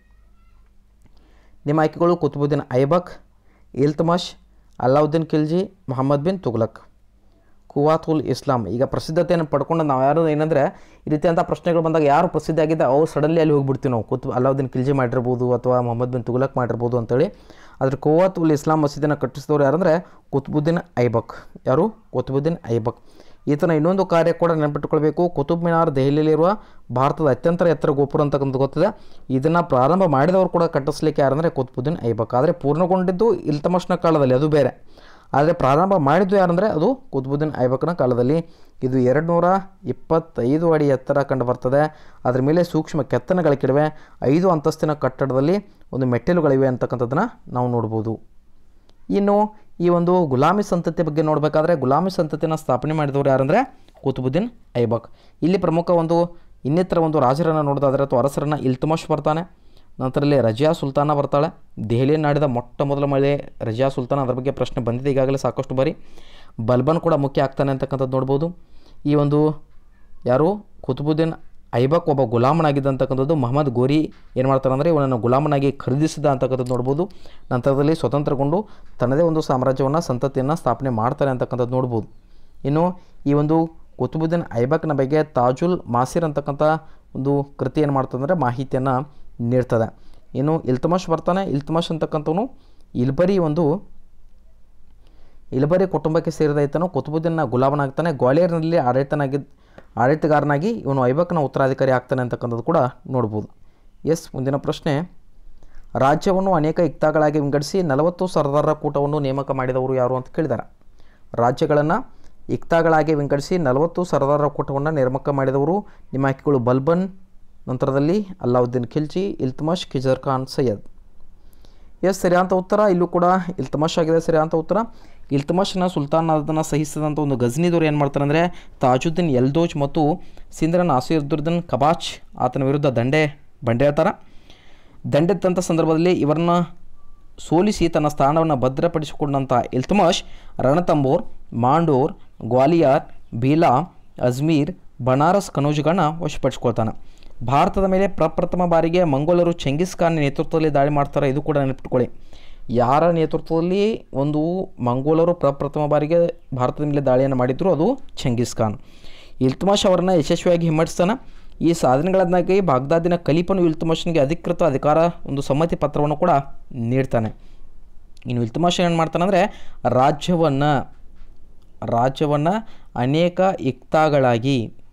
ನಿಮ್ಮ ಆಯ್ಕೆಗಳು ಕುತುಬುದ್ದೀನ್ ಐಬಕ್ ಇಲ್ತಮಶ್ ಅಲ್ಲಾವುದ್ದೀನ್ ಖಿಲ್ಜಿ ಮೊಹಮ್ಮದ್ ಬಿನ್ ತುಗ್ಲಕ್ ಕುವಾತುಲ್ ಇಸ್ಲಾಂ ಈಗ ಪ್ರಸಿದ್ಧತೆಯನ್ನು ಪಡ್ಕೊಂಡು ನಾವು ಯಾರು ಏನಂದರೆ ಈ ರೀತಿಯಂಥ ಪ್ರಶ್ನೆಗಳು ಬಂದಾಗ ಯಾರು ಪ್ರಸಿದ್ಧ ಆಗಿದೆ ಅವ್ರು ಸಡನ್ಲಿ ಅಲ್ಲಿ ಹೋಗ್ಬಿಡ್ತೀವಿ ನಾವು ಕುತ್ ಅಲ್ಲಾವುದ್ದೀನ್ ಖಿಲ್ಜಿ ಮಾಡಿರ್ಬೋದು ಅಥವಾ ಮೊಹಮ್ಮದ್ ಬಿನ್ ತುಗ್ಲಕ್ ಮಾಡಿರ್ಬೋದು ಅಂತೇಳಿ ಆದರೆ ಕುವಾತ್ ಉಲ್ ಇಸ್ಲಾಂ ಮಸೀದಿನ ಕಟ್ಟಿಸಿದವರು ಯಾರಂದರೆ ಕುತುಬುದ್ದೀನ್ ಐಬಕ್ ಯಾರು ಕುತುಬುದ್ದೀನ್ ಐಬಕ್ ಈತನ ಇನ್ನೊಂದು ಕಾರ್ಯ ಕೂಡ ನೆನಪಿಟ್ಕೊಳ್ಬೇಕು ಕುತುಬ್ ಮಿನಾರ್ ದೆಹಲಿಯಲ್ಲಿರುವ ಭಾರತದ ಅತ್ಯಂತ ಎತ್ತರ ಗೋಪುರ ಅಂತಕ್ಕಂಥ ಗೊತ್ತಿದೆ ಇದನ್ನು ಪ್ರಾರಂಭ ಮಾಡಿದವರು ಕೂಡ ಕಟ್ಟಿಸ್ಲಿಕ್ಕೆ ಯಾರಂದರೆ ಕುತುಬುದ್ದೀನ್ ಐಬಕ್ ಆದರೆ ಪೂರ್ಣಗೊಂಡಿದ್ದು ಇಲ್ತಮಶ್ನ ಕಾಲದಲ್ಲಿ ಅದು ಬೇರೆ ಆದರೆ ಪ್ರಾರಂಭ ಮಾಡಿದ್ದು ಯಾರಂದರೆ ಅದು ಕುತುಬುದ್ದೀನ್ ಐಬಕ್ನ ಕಾಲದಲ್ಲಿ ಇದು ಎರಡು ನೂರ ಇಪ್ಪತ್ತೈದು ಅಡಿ ಎತ್ತರ ಕಂಡು ಬರ್ತದೆ ಅದರ ಮೇಲೆ ಸೂಕ್ಷ್ಮ ಕೆತ್ತನೆಗಳಿವೆ ಐದು ಅಂತಸ್ತಿನ ಕಟ್ಟಡದಲ್ಲಿ ಒಂದು ಮೆಟ್ಟಿಲುಗಳಿವೆ ಅಂತಕ್ಕಂಥದ್ದನ್ನು ನಾವು ನೋಡ್ಬೋದು ಇನ್ನು ಈ ಒಂದು ಗುಲಾಮಿ ಸಂತತಿ ಬಗ್ಗೆ ನೋಡಬೇಕಾದ್ರೆ ಗುಲಾಮಿ ಸಂತತಿನ ಸ್ಥಾಪನೆ ಮಾಡಿದವರು ಯಾರಂದರೆ ಕುತುಬುದ್ದೀನ್ ಐಬಕ್ ಇಲ್ಲಿ ಪ್ರಮುಖ ಒಂದು ಇನ್ನಿತರ ಒಂದು ರಾಜರನ್ನು ನೋಡೋದಾದರೆ ಅಥವಾ ಅರಸರನ್ನು ಇಲ್ತುಮಶ್ ಬರ್ತಾನೆ ನಂತರದಲ್ಲಿ ರಜಿಯಾ ಸುಲ್ತಾನ ಬರ್ತಾಳೆ ದೆಹಲಿಯನ್ನು ನಾಡಿದ ಮೊಟ್ಟ ಮೊದಲ ಮಳೆ ರಜಿಯಾ ಸುಲ್ತಾನ ಅದರ ಬಗ್ಗೆ ಪ್ರಶ್ನೆ ಬಂದಿದೆ ಈಗಾಗಲೇ ಸಾಕಷ್ಟು ಬಾರಿ ಬಲ್ಬನ್ ಕೂಡ ಮುಖ್ಯ ಆಗ್ತಾನೆ ಅಂತಕ್ಕಂಥದ್ದು ನೋಡ್ಬೋದು ಈ ಒಂದು ಯಾರು ಕುತುಬುದ್ದೀನ್ ಐಬಕ್ ಒಬ್ಬ ಗುಲಾಮನಾಗಿದ್ದಂತಕ್ಕಂಥದ್ದು ಮಹಮ್ಮದ್ ಗೋರಿ ಏನು ಮಾಡ್ತಾರೆ ಅಂದರೆ ಇವನನ್ನು ಗುಲಾಮನಾಗಿ ಖರೀದಿಸಿದ ಅಂತಕ್ಕಂಥದ್ದು ನೋಡ್ಬೋದು ನಂತರದಲ್ಲಿ ಸ್ವತಂತ್ರಗೊಂಡು ತನ್ನದೇ ಒಂದು ಸಾಮ್ರಾಜ್ಯವನ್ನು ಸಂತತಿಯನ್ನು ಸ್ಥಾಪನೆ ಮಾಡ್ತಾರೆ ಅಂತಕ್ಕಂಥದ್ದು ನೋಡ್ಬೋದು ಇನ್ನು ಈ ಒಂದು ಕುತುಬುದ್ದೀನ್ ಐಬಕ್ನ ಬಗ್ಗೆ ತಾಜುಲ್ ಮಾಸಿರ್ ಅಂತಕ್ಕಂಥ ಒಂದು ಕೃತಿ ಏನು ಮಾಡ್ತಂದರೆ ಮಾಹಿತಿಯನ್ನು ನೀಡ್ತದೆ ಇನ್ನು ಇಲ್ತಮಶ್ ಬರ್ತಾನೆ ಇಲ್ತಮಶ್ ಅಂತಕ್ಕಂಥವನು ಇಲ್ಬರಿ ಒಂದು ಇಲ್ಬರಿ ಕುಟುಂಬಕ್ಕೆ ಸೇರಿದ ಈತನು ಕುತುಬುದ್ದೀನ್ನ ಗುಲಾಮನಾಗ್ತಾನೆ ಗ್ವಾಲಿಯರ್ನಲ್ಲಿ ಆಡಳಿತನಾಗಿ ಆಡಳಿತಗಾರನಾಗಿ ಇವನು ಐಬಕ್ನ ಉತ್ತರಾಧಿಕಾರಿ ಆಗ್ತಾನೆ ಅಂತಕ್ಕಂಥದ್ದು ಕೂಡ ನೋಡ್ಬೋದು ಎಸ್ ಮುಂದಿನ ಪ್ರಶ್ನೆ ರಾಜ್ಯವನ್ನು ಅನೇಕ ಇಕ್ತಾಗಳಾಗಿ ವಿಂಗಡಿಸಿ ನಲವತ್ತು ಸರ್ದಾರರ ಕೂಟವನ್ನು ನೇಮಕ ಮಾಡಿದವರು ಯಾರು ಅಂತ ಕೇಳಿದ್ದಾರೆ ರಾಜ್ಯಗಳನ್ನು ಇಕ್ತಾಗಳಾಗಿ ವಿಂಗಡಿಸಿ ನಲವತ್ತು ಸರ್ದಾರರ ಕೂಟವನ್ನು ನೇಮಕ ಮಾಡಿದವರು ನಿಮ್ಮ ಆಯ್ಕೆಗಳು ಬಲ್ಬನ್ ನಂತರದಲ್ಲಿ ಅಲ್ಲಾವುದ್ದೀನ್ ಖಿಲ್ಜಿ ಇಲ್ತಮಶ್ ಖಿಜರ್ ಖಾನ್ ಸೈಯದ್ ಎಸ್ ಸರಿಯಾದ ಉತ್ತರ ಇಲ್ಲೂ ಕೂಡ ಇಲ್ತಮಶ್ ಆಗಿದೆ ಸರಿಯಾದ ಉತ್ತರ ಇಲ್ತಮಶ್ನ ಸುಲ್ತಾನ್ ಅದನ್ನು ಸಹಿಸಿದಂಥ ಒಂದು ಗಜ್ನಿದವರು ಏನು ಮಾಡ್ತಾರೆ ಅಂದರೆ ತಾಜುದ್ದೀನ್ ಎಲ್ದೋಜ್ ಮತ್ತು ಸಿಂದ್ರ ನಾಸಿರುದ್ದೀನ್ ಕಬಾಚ್ ಆತನ ವಿರುದ್ಧ ದಂಡೆ ಬಂಡೆ ಹೇಳ್ತಾರೆ ದಂಡೆತ್ತಂಥ ಸಂದರ್ಭದಲ್ಲಿ ಇವರನ್ನ ಸೋಲಿಸಿ ತನ್ನ ಸ್ಥಾನವನ್ನು ಭದ್ರಪಡಿಸಿಕೊಂಡಂಥ ಇಲ್ತಮಶ್ ರಣತಂಬೋರ್ ಮಾಂಡೋರ್ ಗ್ವಾಲಿಯರ್ ಬೀಲಾ ಅಜ್ಮೀರ್ ಬನಾರಸ್ ಕನೌಜ್ಗಳನ್ನ ವಶಪಡಿಸ್ಕೊಳ್ತಾನೆ ಭಾರತದ ಮೇಲೆ ಪ್ರಪ್ರಥಮ ಬಾರಿಗೆ ಮಂಗೋಲರು ಚೆಂಗಿಸ್ ಖಾನ್ ನೇತೃತ್ವದಲ್ಲಿ ದಾಳಿ ಮಾಡ್ತಾರೆ ಇದು ಕೂಡ ನೆನಪಿಟ್ಕೊಳ್ಳಿ ಯಾರ ನೇತೃತ್ವದಲ್ಲಿ ಒಂದು ಮಂಗೋಲರು ಪ್ರಪ್ರಥಮ ಬಾರಿಗೆ ಭಾರತದ ಮೇಲೆ ದಾಳಿಯನ್ನು ಮಾಡಿದ್ರು ಅದು ಚೆಂಗಿಸ್ ಖಾನ್ ಇಲ್ತುಮಶ್ ಅವರನ್ನು ಯಶಸ್ವಿಯಾಗಿ ಹಿಮ್ಮಡಿಸ್ತಾನೆ ಈ ಸಾಧನೆಗಳನ್ನಾಗಿ ಬಾಗ್ದಾದಿನ ಕಲೀಫನು ಇಲ್ತುಮಶ್ನಿಗೆ ಅಧಿಕೃತ ಅಧಿಕಾರ ಒಂದು ಸಮ್ಮತಿ ಪತ್ರವನ್ನು ಕೂಡ ನೀಡ್ತಾನೆ ಇನ್ನು ಇಲ್ತುಮಶ್ ಏನು ಮಾಡ್ತಾನೆ ಅಂದರೆ ರಾಜ್ಯವನ್ನು ರಾಜ್ಯವನ್ನು ಅನೇಕ ಇಕ್ತಾಗಳಾಗಿ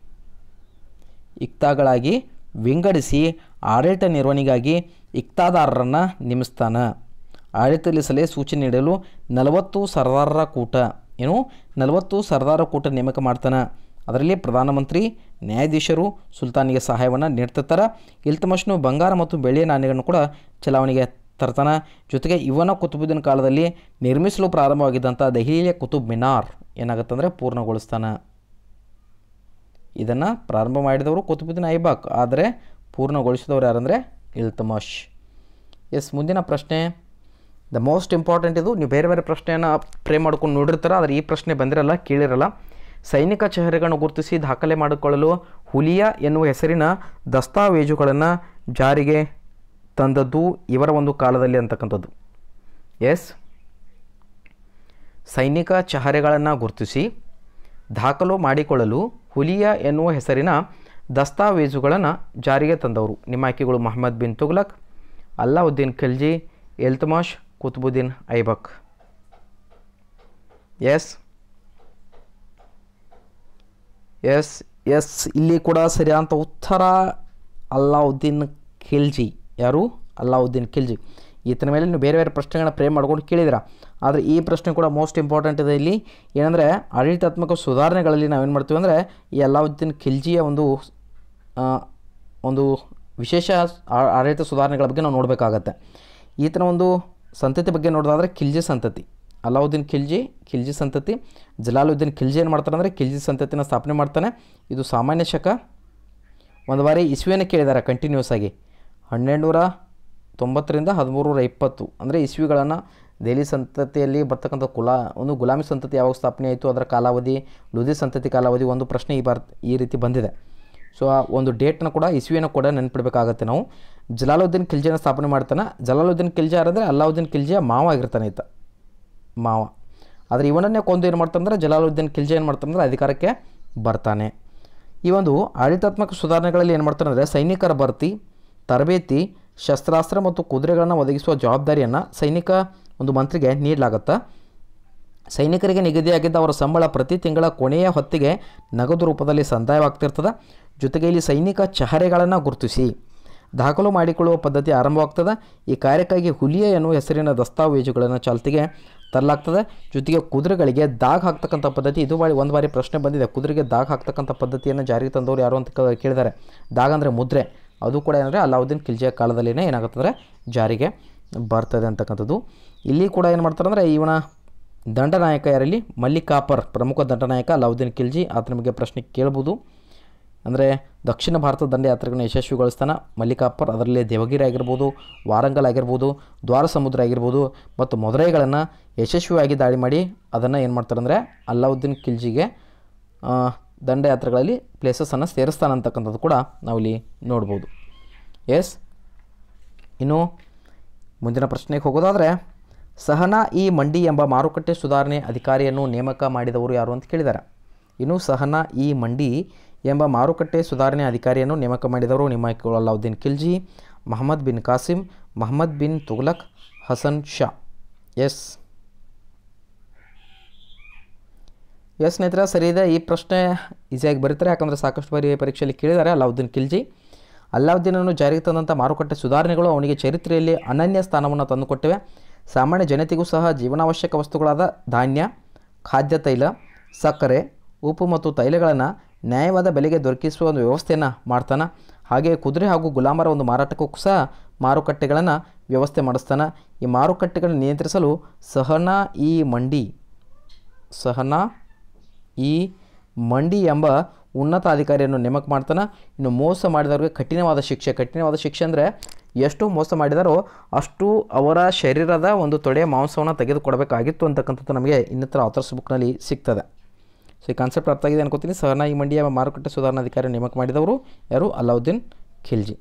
ಇಕ್ತಾಗಳಾಗಿ ವಿಂಗಡಿಸಿ ಆಡಳಿತ ನಿರ್ವಹಣೆಗಾಗಿ ಇಕ್ತಾದಾರರನ್ನು ನೇಮಿಸ್ತಾನೆ ಆಡಳಿತದಲ್ಲಿ ಸಲಹೆ ಸೂಚನೆ ನೀಡಲು ನಲವತ್ತು ಸರ್ದಾರರ ಕೂಟ ಏನು ನಲವತ್ತು ಸರ್ದಾರ ಕೂಟ ನೇಮಕ ಮಾಡ್ತಾನೆ ಅದರಲ್ಲಿ ಪ್ರಧಾನಮಂತ್ರಿ ನ್ಯಾಯಾಧೀಶರು ಸುಲ್ತಾನಿಗೆ ಸಹಾಯವನ್ನು ನೀಡ್ತಿರ್ತಾರೆ ಇಲ್ತಮಶ್ನು ಬಂಗಾರ ಮತ್ತು ಬೆಳ್ಳಿಯ ನಾಣ್ಯಗಳನ್ನು ಕೂಡ ಚಲಾವಣೆಗೆ ತರ್ತಾನೆ ಜೊತೆಗೆ ಇವನ ಕುತುಬುದ್ದೀನ್ ಕಾಲದಲ್ಲಿ ನಿರ್ಮಿಸಲು ಪ್ರಾರಂಭವಾಗಿದ್ದಂಥ ದೆಹಲಿಯ ಕುತುಬ್ ಮಿನಾರ್ ಏನಾಗುತ್ತಂದರೆ ಪೂರ್ಣಗೊಳಿಸ್ತಾನೆ ಇದನ್ನು ಪ್ರಾರಂಭ ಮಾಡಿದವರು ಕುತುಬುದ್ದೀನ್ ಐಬಾಕ್ ಆದರೆ ಪೂರ್ಣಗೊಳಿಸಿದವರು ಯಾರಂದರೆ ಇಲ್ತಮಶ್ ಎಸ್ ಮುಂದಿನ ಪ್ರಶ್ನೆ ದ ಮೋಸ್ಟ್ ಇಂಪಾರ್ಟೆಂಟ್ ಇದು ನೀವು ಬೇರೆ ಬೇರೆ ಪ್ರಶ್ನೆಯನ್ನು ಪ್ರೇ ಮಾಡ್ಕೊಂಡು ನೋಡಿರ್ತಾರೆ ಆದರೆ ಈ ಪ್ರಶ್ನೆ ಬಂದಿರಲ್ಲ ಕೇಳಿರಲ್ಲ ಸೈನಿಕ ಚಹರೆಗಳನ್ನು ಗುರುತಿಸಿ ದಾಖಲೆ ಮಾಡಿಕೊಳ್ಳಲು ಹುಲಿಯ ಎನ್ನುವ ಹೆಸರಿನ ದಸ್ತಾವೇಜುಗಳನ್ನು ಜಾರಿಗೆ ತಂದದ್ದು ಇವರ ಒಂದು ಕಾಲದಲ್ಲಿ ಅಂತಕ್ಕಂಥದ್ದು ಎಸ್ ಸೈನಿಕ ಚಹರೆಗಳನ್ನು ಗುರುತಿಸಿ ದಾಖಲು ಮಾಡಿಕೊಳ್ಳಲು ಹುಲಿಯ ಎನ್ನುವ ಹೆಸರಿನ ದಸ್ತಾವೇಜುಗಳನ್ನು ಜಾರಿಗೆ ತಂದವರು ನಿಮ್ಮ ಆಯ್ಕೆಗಳು Mohammed bin Tughlaq Alauddin Khilji Iltutmish Qutubuddin Aibak yes yes yes ಇಲ್ಲಿ ಕೂಡ ಸರಿಯಾದಂಥ ಉತ್ತರ ಅಲ್ಲಾವುದ್ದೀನ್ ಖಿಲ್ಜಿ ಯಾರು ಅಲ್ಲಾವುದ್ದೀನ್ ಖಿಲ್ಜಿ ಈತನ ಮೇಲೆ ನೀವು ಬೇರೆ ಬೇರೆ ಪ್ರಶ್ನೆಗಳನ್ನ ಪ್ರೇ ಮಾಡ್ಕೊಂಡು ಕೇಳಿದಿರ ಆದರೆ ಈ ಪ್ರಶ್ನೆ ಕೂಡ ಮೋಸ್ಟ್ ಇಂಪಾರ್ಟೆಂಟ್ ಇದೆ ಇಲ್ಲಿ ಏನಂದರೆ ಆಡಳಿತಾತ್ಮಕ ಸುಧಾರಣೆಗಳಲ್ಲಿ ನಾವೇನು ಮಾಡ್ತೀವಿ ಅಂದರೆ ಈ ಅಲ್ಲಾವುದ್ದೀನ್ ಖಿಲ್ಜಿಯ ಒಂದು ಆ, ಒಂದು ವಿಶೇಷ ಆ- ಆಡಳಿತ ಸುಧಾರಣೆಗಳ ಬಗ್ಗೆ ನಾವು ನೋಡಬೇಕಾಗತ್ತೆ ಈತನ ಒಂದು ಸಂತತಿ ಬಗ್ಗೆ ನೋಡೋದಾದರೆ ಖಿಲ್ಜಿ ಸಂತತಿ ಅಲಾವುದ್ದೀನ್ ಖಿಲ್ಜಿ ಖಿಲ್ಜಿ ಸಂತತಿ ಜಲಾಲುದ್ದೀನ್ ಖಿಲ್ಜಿ ಏನು ಮಾಡ್ತಾನೆ ಅಂದರೆ ಖಿಲ್ಜಿ ಸಂತತಿನ ಸ್ಥಾಪನೆ ಮಾಡ್ತಾನೆ ಇದು ಸಾಮಾನ್ಯ ಶಕ ಒಂದು ಬಾರಿ ಇಸ್ವಿಯನ್ನು ಕೇಳಿದ್ದಾರೆ ಕಂಟಿನ್ಯೂಸ್ ಆಗಿ ಹನ್ನೆರಡುನೂರ ತೊಂಬತ್ತರಿಂದ ಹದಿಮೂರೂರ ಇಪ್ಪತ್ತು ಅಂದರೆ ಇಸ್ವಿಗಳನ್ನು ದೆಹಲಿ ಸಂತತಿಯಲ್ಲಿ ಬರ್ತಕ್ಕಂಥ ಕುಲಾ ಒಂದು ಗುಲಾಮಿ ಸಂತತಿ ಯಾವಾಗ ಸ್ಥಾಪನೆ ಆಯಿತು ಅದರ ಕಾಲಾವಧಿ ಲುದಿ ಸಂತತಿ ಕಾಲಾವಧಿ ಒಂದು ಪ್ರಶ್ನೆ ಈ ಬಾರ್ ಈ ರೀತಿ ಬಂದಿದೆ ಸೊ ಆ ಒಂದು ಡೇಟ್ನ ಕೂಡ ಇಸ್ವಿಯನ್ನು ಕೂಡ ನೆನ್ಪಿಡಬೇಕಾಗತ್ತೆ ನಾವು ಜಲಾಲುದ್ದೀನ್ ಖಿಲ್ಜಿನ ಸ್ಥಾಪನೆ ಮಾಡ್ತಾನೆ ಜಲಾಲುದ್ದೀನ್ ಖಿಲ್ಜಿ ಯಾರಂದರೆ ಅಲ್ಲಾವುದ್ದೀನ್ ಖಿಲ್ಜಿಯ ಮಾವ ಆಗಿರ್ತಾನೆ ಈತ ಮಾವ ಆದರೆ ಇವನನ್ನೇ ಕೊಂದು ಏನು ಮಾಡ್ತಾನಂದ್ರೆ ಜಲಾಲುದ್ದೀನ್ ಖಿಲ್ಜಿ ಏನು ಮಾಡ್ತಾನಂದ್ರೆ ಅಧಿಕಾರಕ್ಕೆ ಬರ್ತಾನೆ ಈ ಒಂದು ಆಡಳಿತಾತ್ಮಕ ಸುಧಾರಣೆಗಳಲ್ಲಿ ಏನು ಮಾಡ್ತಾನೆ ಅಂದರೆ ಸೈನಿಕರ ಭರ್ತಿ ತರಬೇತಿ ಶಸ್ತ್ರಾಸ್ತ್ರ ಮತ್ತು ಕುದುರೆಗಳನ್ನು ಒದಗಿಸುವ ಜವಾಬ್ದಾರಿಯನ್ನು ಸೈನಿಕ ಒಂದು ಮಂತ್ರಿಗೆ ನೀಡಲಾಗುತ್ತೆ ಸೈನಿಕರಿಗೆ ನಿಗದಿಯಾಗಿದ್ದ ಅವರ ಸಂಬಳ ಪ್ರತಿ ತಿಂಗಳ ಕೊನೆಯ ಹೊತ್ತಿಗೆ ನಗದು ರೂಪದಲ್ಲಿ ಸಂದಾಯವಾಗ್ತಿರ್ತದೆ ಜೊತೆಗೆ ಇಲ್ಲಿ ಸೈನಿಕ ಚಹರೆಗಳನ್ನು ಗುರುತಿಸಿ ದಾಖಲು ಮಾಡಿಕೊಳ್ಳುವ ಪದ್ಧತಿ ಆರಂಭವಾಗ್ತದೆ ಈ ಕಾರ್ಯಕ್ಕಾಗಿ ಹುಲಿಯ ಎನ್ನುವ ಹೆಸರಿನ ದಸ್ತಾವೇಜುಗಳನ್ನು ಚಾಲ್ತಿಗೆ ತರಲಾಗ್ತದೆ ಜೊತೆಗೆ ಕುದುರೆಗಳಿಗೆ ದಾಗ್ ಹಾಕ್ತಕ್ಕಂಥ ಪದ್ಧತಿ ಇದು ಬಾರಿ ಒಂದು ಬಾರಿ ಪ್ರಶ್ನೆ ಬಂದಿದೆ ಕುದುರೆಗೆ ದಾಗ್ ಹಾಕ್ತಕ್ಕಂಥ ಪದ್ಧತಿಯನ್ನು ಜಾರಿಗೆ ತಂದವರು ಯಾರು ಅಂತ ಕ- ಕೇಳಿದ್ದಾರೆ ದಾಗ್ ಅಂದರೆ ಮುದ್ರೆ ಅದು ಕೂಡ ಏನಂದರೆ ಅಲಾವುದ್ದೀನ್ ಖಿಲ್ಜಿಯ ಕಾಲದಲ್ಲಿನೇ ಏನಾಗುತ್ತಂದರೆ ಜಾರಿಗೆ ಬರ್ತದೆ ಅಂತಕ್ಕಂಥದ್ದು ಇಲ್ಲಿ ಕೂಡ ಏನು ಮಾಡ್ತಾರೆ ಅಂದರೆ ಇವನ ದಂಡನಾಯಕ ಯಾರಲ್ಲಿ ಮಲ್ಲಿಕಾಪರ್ ಪ್ರಮುಖ ದಂಡನಾಯಕ ಅಲಾವುದ್ದೀನ್ ಖಿಲ್ಜಿ ಆತನ ಬಗ್ಗೆ ಪ್ರಶ್ನೆ ಕೇಳ್ಬೋದು ಅಂದರೆ ದಕ್ಷಿಣ ಭಾರತದ ದಂಡಯಾತ್ರೆಗಳನ್ನ ಯಶಸ್ವಿಗೊಳಿಸ್ತಾನೆ ಮಲ್ಲಿಕಾಪರ್ ಅದರಲ್ಲಿ ದೇವಗಿರಿ ಆಗಿರ್ಬೋದು ವಾರಂಗಲ್ ಆಗಿರ್ಬೋದು ದ್ವಾರ ಸಮುದ್ರ ಆಗಿರ್ಬೋದು ಮತ್ತು ಮದುರೈಗಳನ್ನು ಯಶಸ್ವಿಯಾಗಿ ದಾಳಿ ಮಾಡಿ ಅದನ್ನು ಏನು ಮಾಡ್ತಾರೆ ಅಂದರೆ ಅಲ್ಲಾವುದ್ದೀನ್ ಖಿಲ್ಜಿಗೆ ಆ, ದಂಡಯಾತ್ರೆಗಳಲ್ಲಿ ಪ್ಲೇಸಸನ್ನು ಸೇರಿಸ್ತಾನೆ ಅಂತಕ್ಕಂಥದ್ದು ಕೂಡ ನಾವಿಲ್ಲಿ ನೋಡ್ಬೋದು ಎಸ್ ಇನ್ನು ಮುಂದಿನ ಪ್ರಶ್ನೆಗೆ ಹೋಗೋದಾದರೆ ಸಹನಾ ಇ ಮಂಡಿ ಎಂಬ ಮಾರುಕಟ್ಟೆ ಸುಧಾರಣೆ ಅಧಿಕಾರಿಯನ್ನು ನೇಮಕ ಮಾಡಿದವರು ಯಾರು ಅಂತ ಕೇಳಿದ್ದಾರೆ ಇನ್ನು ಸಹನಾ ಇ ಮಂಡಿ ಎಂಬ ಮಾರುಕಟ್ಟೆ ಸುಧಾರಣೆ ಅಧಿಕಾರಿಯನ್ನು ನೇಮಕ ಮಾಡಿದವರು ನಿಮ್ಮ ಆಯ್ಕೆಗಳು ಅಲ್ಲಾವುದ್ದೀನ್ ಖಿಲ್ಜಿ ಮಹಮ್ಮದ್ ಬಿನ್ ಕಾಸಿಮ್ ಮಹಮ್ಮದ್ ಬಿನ್ ತುಗ್ಲಕ್ ಹಸನ್ ಶಾ ಎಸ್ ಎಸ್ ಸ್ನೇಹಿತರೆ ಸರಿ ಇದೆ ಈ ಪ್ರಶ್ನೆ ಈಸಿಯಾಗಿ ಬರೀತಾರೆ ಯಾಕಂದರೆ ಸಾಕಷ್ಟು ಬಾರಿ ಪರೀಕ್ಷೆಯಲ್ಲಿ ಕೇಳಿದ್ದಾರೆ ಅಲ್ಲಾವುದ್ದೀನ್ ಖಿಲ್ಜಿ ಅಲ್ಲಾವುದ್ದೀನನ್ನು ಜಾರಿಗೆ ತಂದಂಥ ಮಾರುಕಟ್ಟೆ ಸುಧಾರಣೆಗಳು ಅವನಿಗೆ ಚರಿತ್ರೆಯಲ್ಲಿ ಅನನ್ಯ ಸ್ಥಾನವನ್ನು ತಂದುಕೊಟ್ಟಿವೆ ಸಾಮಾನ್ಯ ಜನತೆಗೂ ಸಹ ಜೀವನಾವಶ್ಯಕ ವಸ್ತುಗಳಾದ ಧಾನ್ಯ ಖಾದ್ಯ ತೈಲ ಸಕ್ಕರೆ ಉಪ್ಪು ಮತ್ತು ತೈಲಗಳನ್ನು ನ್ಯಾಯವಾದ ಬೆಲೆಗೆ ದೊರಕಿಸುವ ಒಂದು ವ್ಯವಸ್ಥೆಯನ್ನು ಮಾಡ್ತಾನೆ ಹಾಗೆಯೇ ಕುದುರೆ ಹಾಗೂ ಗುಲಾಮರ ಒಂದು ಮಾರಾಟಕ್ಕೂ ಸಹ ಮಾರುಕಟ್ಟೆಗಳನ್ನು ವ್ಯವಸ್ಥೆ ಮಾಡಿಸ್ತಾನೆ ಈ ಮಾರುಕಟ್ಟೆಗಳನ್ನು ನಿಯಂತ್ರಿಸಲು ಸಹನಾ ಈ ಮಂಡಿ ಸಹನಾ ಈ ಮಂಡಿ ಎಂಬ ಉನ್ನತ ಅಧಿಕಾರಿಯನ್ನು ನೇಮಕ ಮಾಡ್ತಾನೆ ಇನ್ನು ಮೋಸ ಮಾಡಿದವ್ರಿಗೆ ಕಠಿಣವಾದ ಶಿಕ್ಷೆ ಕಠಿಣವಾದ ಶಿಕ್ಷೆ ಅಂದರೆ ಎಷ್ಟು ಮೋಸ ಮಾಡಿದಾರೋ ಅಷ್ಟು ಅವರ ಶರೀರದ ಒಂದು ತೊಡೆಯ ಮಾಂಸವನ್ನು ತೆಗೆದುಕೊಡಬೇಕಾಗಿತ್ತು ಅಂತಕ್ಕಂಥದ್ದು ನಮಗೆ ಇನ್ನಿತರ ಆಥರ್ಸ್ ಬುಕ್ನಲ್ಲಿ ಸಿಗ್ತದೆ ಸೊ ಈ ಕಾನ್ಸೆಪ್ಟ್ ಅರ್ಥ ಆಗಿದೆ ಅನ್ಕೋತೀನಿ ಸಹನಾ ಈ ಮಂಡಿಯ ಮಾರುಕಟ್ಟೆ ಸುಧಾರಣಾಧಿಕಾರಿ ನೇಮಕ ಮಾಡಿದವರು ಯಾರು ಅಲಾವುದ್ದೀನ್ ಖಿಲ್ಜಿ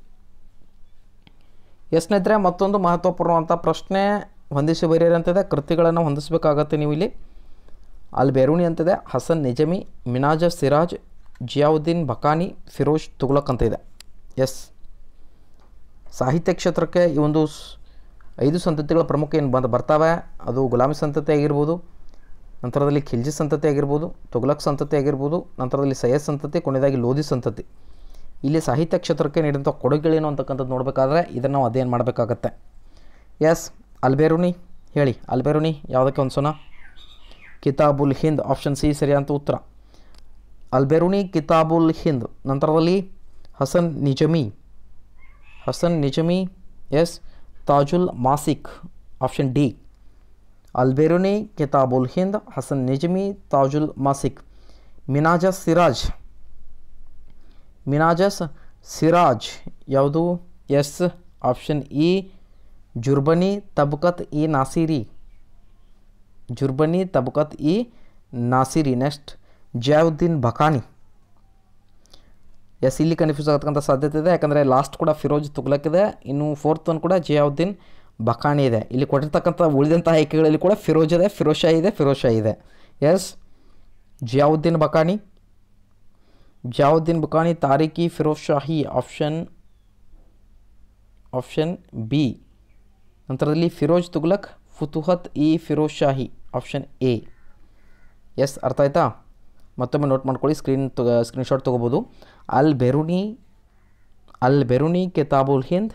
ಎಸ್ ಸ್ನೇಹಿತರೆ ಮತ್ತೊಂದು ಮಹತ್ವಪೂರ್ಣವಂಥ ಪ್ರಶ್ನೆ ಹೊಂದಿಸಿ ಬರೀರಿ ಅಂತಿದೆ ಕೃತಿಗಳನ್ನು ಹೊಂದಿಸಬೇಕಾಗತ್ತೆ ನೀವು ಇಲ್ಲಿ ಅಲ್ ಬೆರೂನಿ ಅಂತಿದೆ ಹಸನ್ ನಿಜಮಿ ಮಿನಾಜ ಸಿರಾಜ್ ಜಿಯಾವುದ್ದೀನ್ ಬಕಾನಿ ಫಿರೋಜ್ ತುಗ್ಲಕ್ ಅಂತ ಇದೆ ಎಸ್ ಸಾಹಿತ್ಯ ಕ್ಷೇತ್ರಕ್ಕೆ ಈ ಒಂದು ಸ್- ಐದು ಸಂತತಿಗಳ ಪ್ರಮುಖ ಏನು ಬಂದು ಬರ್ತಾವೆ ಅದು ಗುಲಾಮಿ ಸಂತತಿ ಆಗಿರ್ಬೋದು ನಂತರದಲ್ಲಿ ಖಿಲ್ಜಿ ಸಂತತಿ ಆಗಿರ್ಬೋದು ತುಗ್ಲಕ್ ಸಂತತಿ ಆಗಿರ್ಬೋದು ನಂತರದಲ್ಲಿ ಸೈಯದ್ ಸಂತತಿ ಕೊನೆಯದಾಗಿ ಲೋಧಿ ಸಂತತಿ ಇಲ್ಲಿ ಸಾಹಿತ್ಯ ಕ್ಷೇತ್ರಕ್ಕೆ ನೀಡಿದಂಥ ಕೊಡುಗೆಗಳೇನು ಅಂತಕ್ಕಂಥದ್ದು ನೋಡಬೇಕಾದ್ರೆ ಇದನ್ನು ನಾವು ಅಧ್ಯಯನ ಮಾಡಬೇಕಾಗತ್ತೆ ಎಸ್ ಅಲ್ಬೇರುನಿ ಹೇಳಿ ಅಲ್ಬೇರುನಿ ಯಾವುದಕ್ಕೆ ಹೊಂದಿಸೋಣ ಕಿತಾಬುಲ್ ಹಿಂದ್ ಆಪ್ಷನ್ ಸಿ ಸರಿಯಾದಂಥ ಉತ್ತರ ಅಲ್ಬೆರುನಿ ಕಿತಾಬುಲ್ ಹಿಂದ್ ನಂತರದಲ್ಲಿ Hasan Nizami Hasan Nizami yes Tajul Masir option D Alberuni Kitabul Hind Hasan Nizami Tajul Masir Minhajus Siraj Minhajus Siraj ಯಾವುದು yes option E Jurbani Tabaqat i Nasiri Jurbani Tabaqat i Nasiri next Ziauddin Barani yes ಇಲ್ಲಿ ಕನ್ಫ್ಯೂಸ್ ಆಗತಕ್ಕಂಥ ಸಾಧ್ಯತೆ ಇದೆ ಯಾಕಂದರೆ ಲಾಸ್ಟ್ ಕೂಡ ಫಿರೋಜ್ ತುಗ್ಲಕ್ ಇದೆ ಇನ್ನು ಫೋರ್ತ್ ಒನ್ ಕೂಡ ಜಿಯಾವುದ್ದೀನ್ ಬಕಾನಿ ಇದೆ ಇಲ್ಲಿ ಕೊಟ್ಟಿರ್ತಕ್ಕಂಥ ಉಳಿದಂಥ ಆಯ್ಕೆಗಳಲ್ಲಿ ಕೂಡ ಫಿರೋಜ್ ಇದೆ ಫಿರೋಜ್ ಶಾ ಇದೆ ಫಿರೋಜ್ ಶಾ ಇದೆ yes Ziauddin Barani Ziauddin Barani Tariki Firoz Shahi option option B ನಂತರದಲ್ಲಿ Firoz Tughlaq Futuhat i Firoz Shahi option A yes ಅರ್ಥ ಆಯ್ತಾ ಮತ್ತೊಮ್ಮೆ ನೋಟ್ ಮಾಡ್ಕೊಳ್ಳಿ ಸ್ಕ್ರೀನ್ ತಗ ಸ್ಕ್ರೀನ್ಶಾಟ್ ತೊಗೋಬೋದು ಅಲ್ ಬೆರುನಿ ಅಲ್ ಬೆರುನಿ ಕಿತಾಬುಲ್ ಹಿಂದ್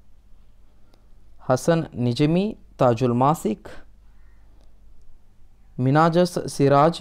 ಹಸನ್ ನಿಜಮಿ ತಾಜುಲ್ ಮಾಸಿಕ್ ಮಿನಾಜಸ್ ಸಿರಾಜ್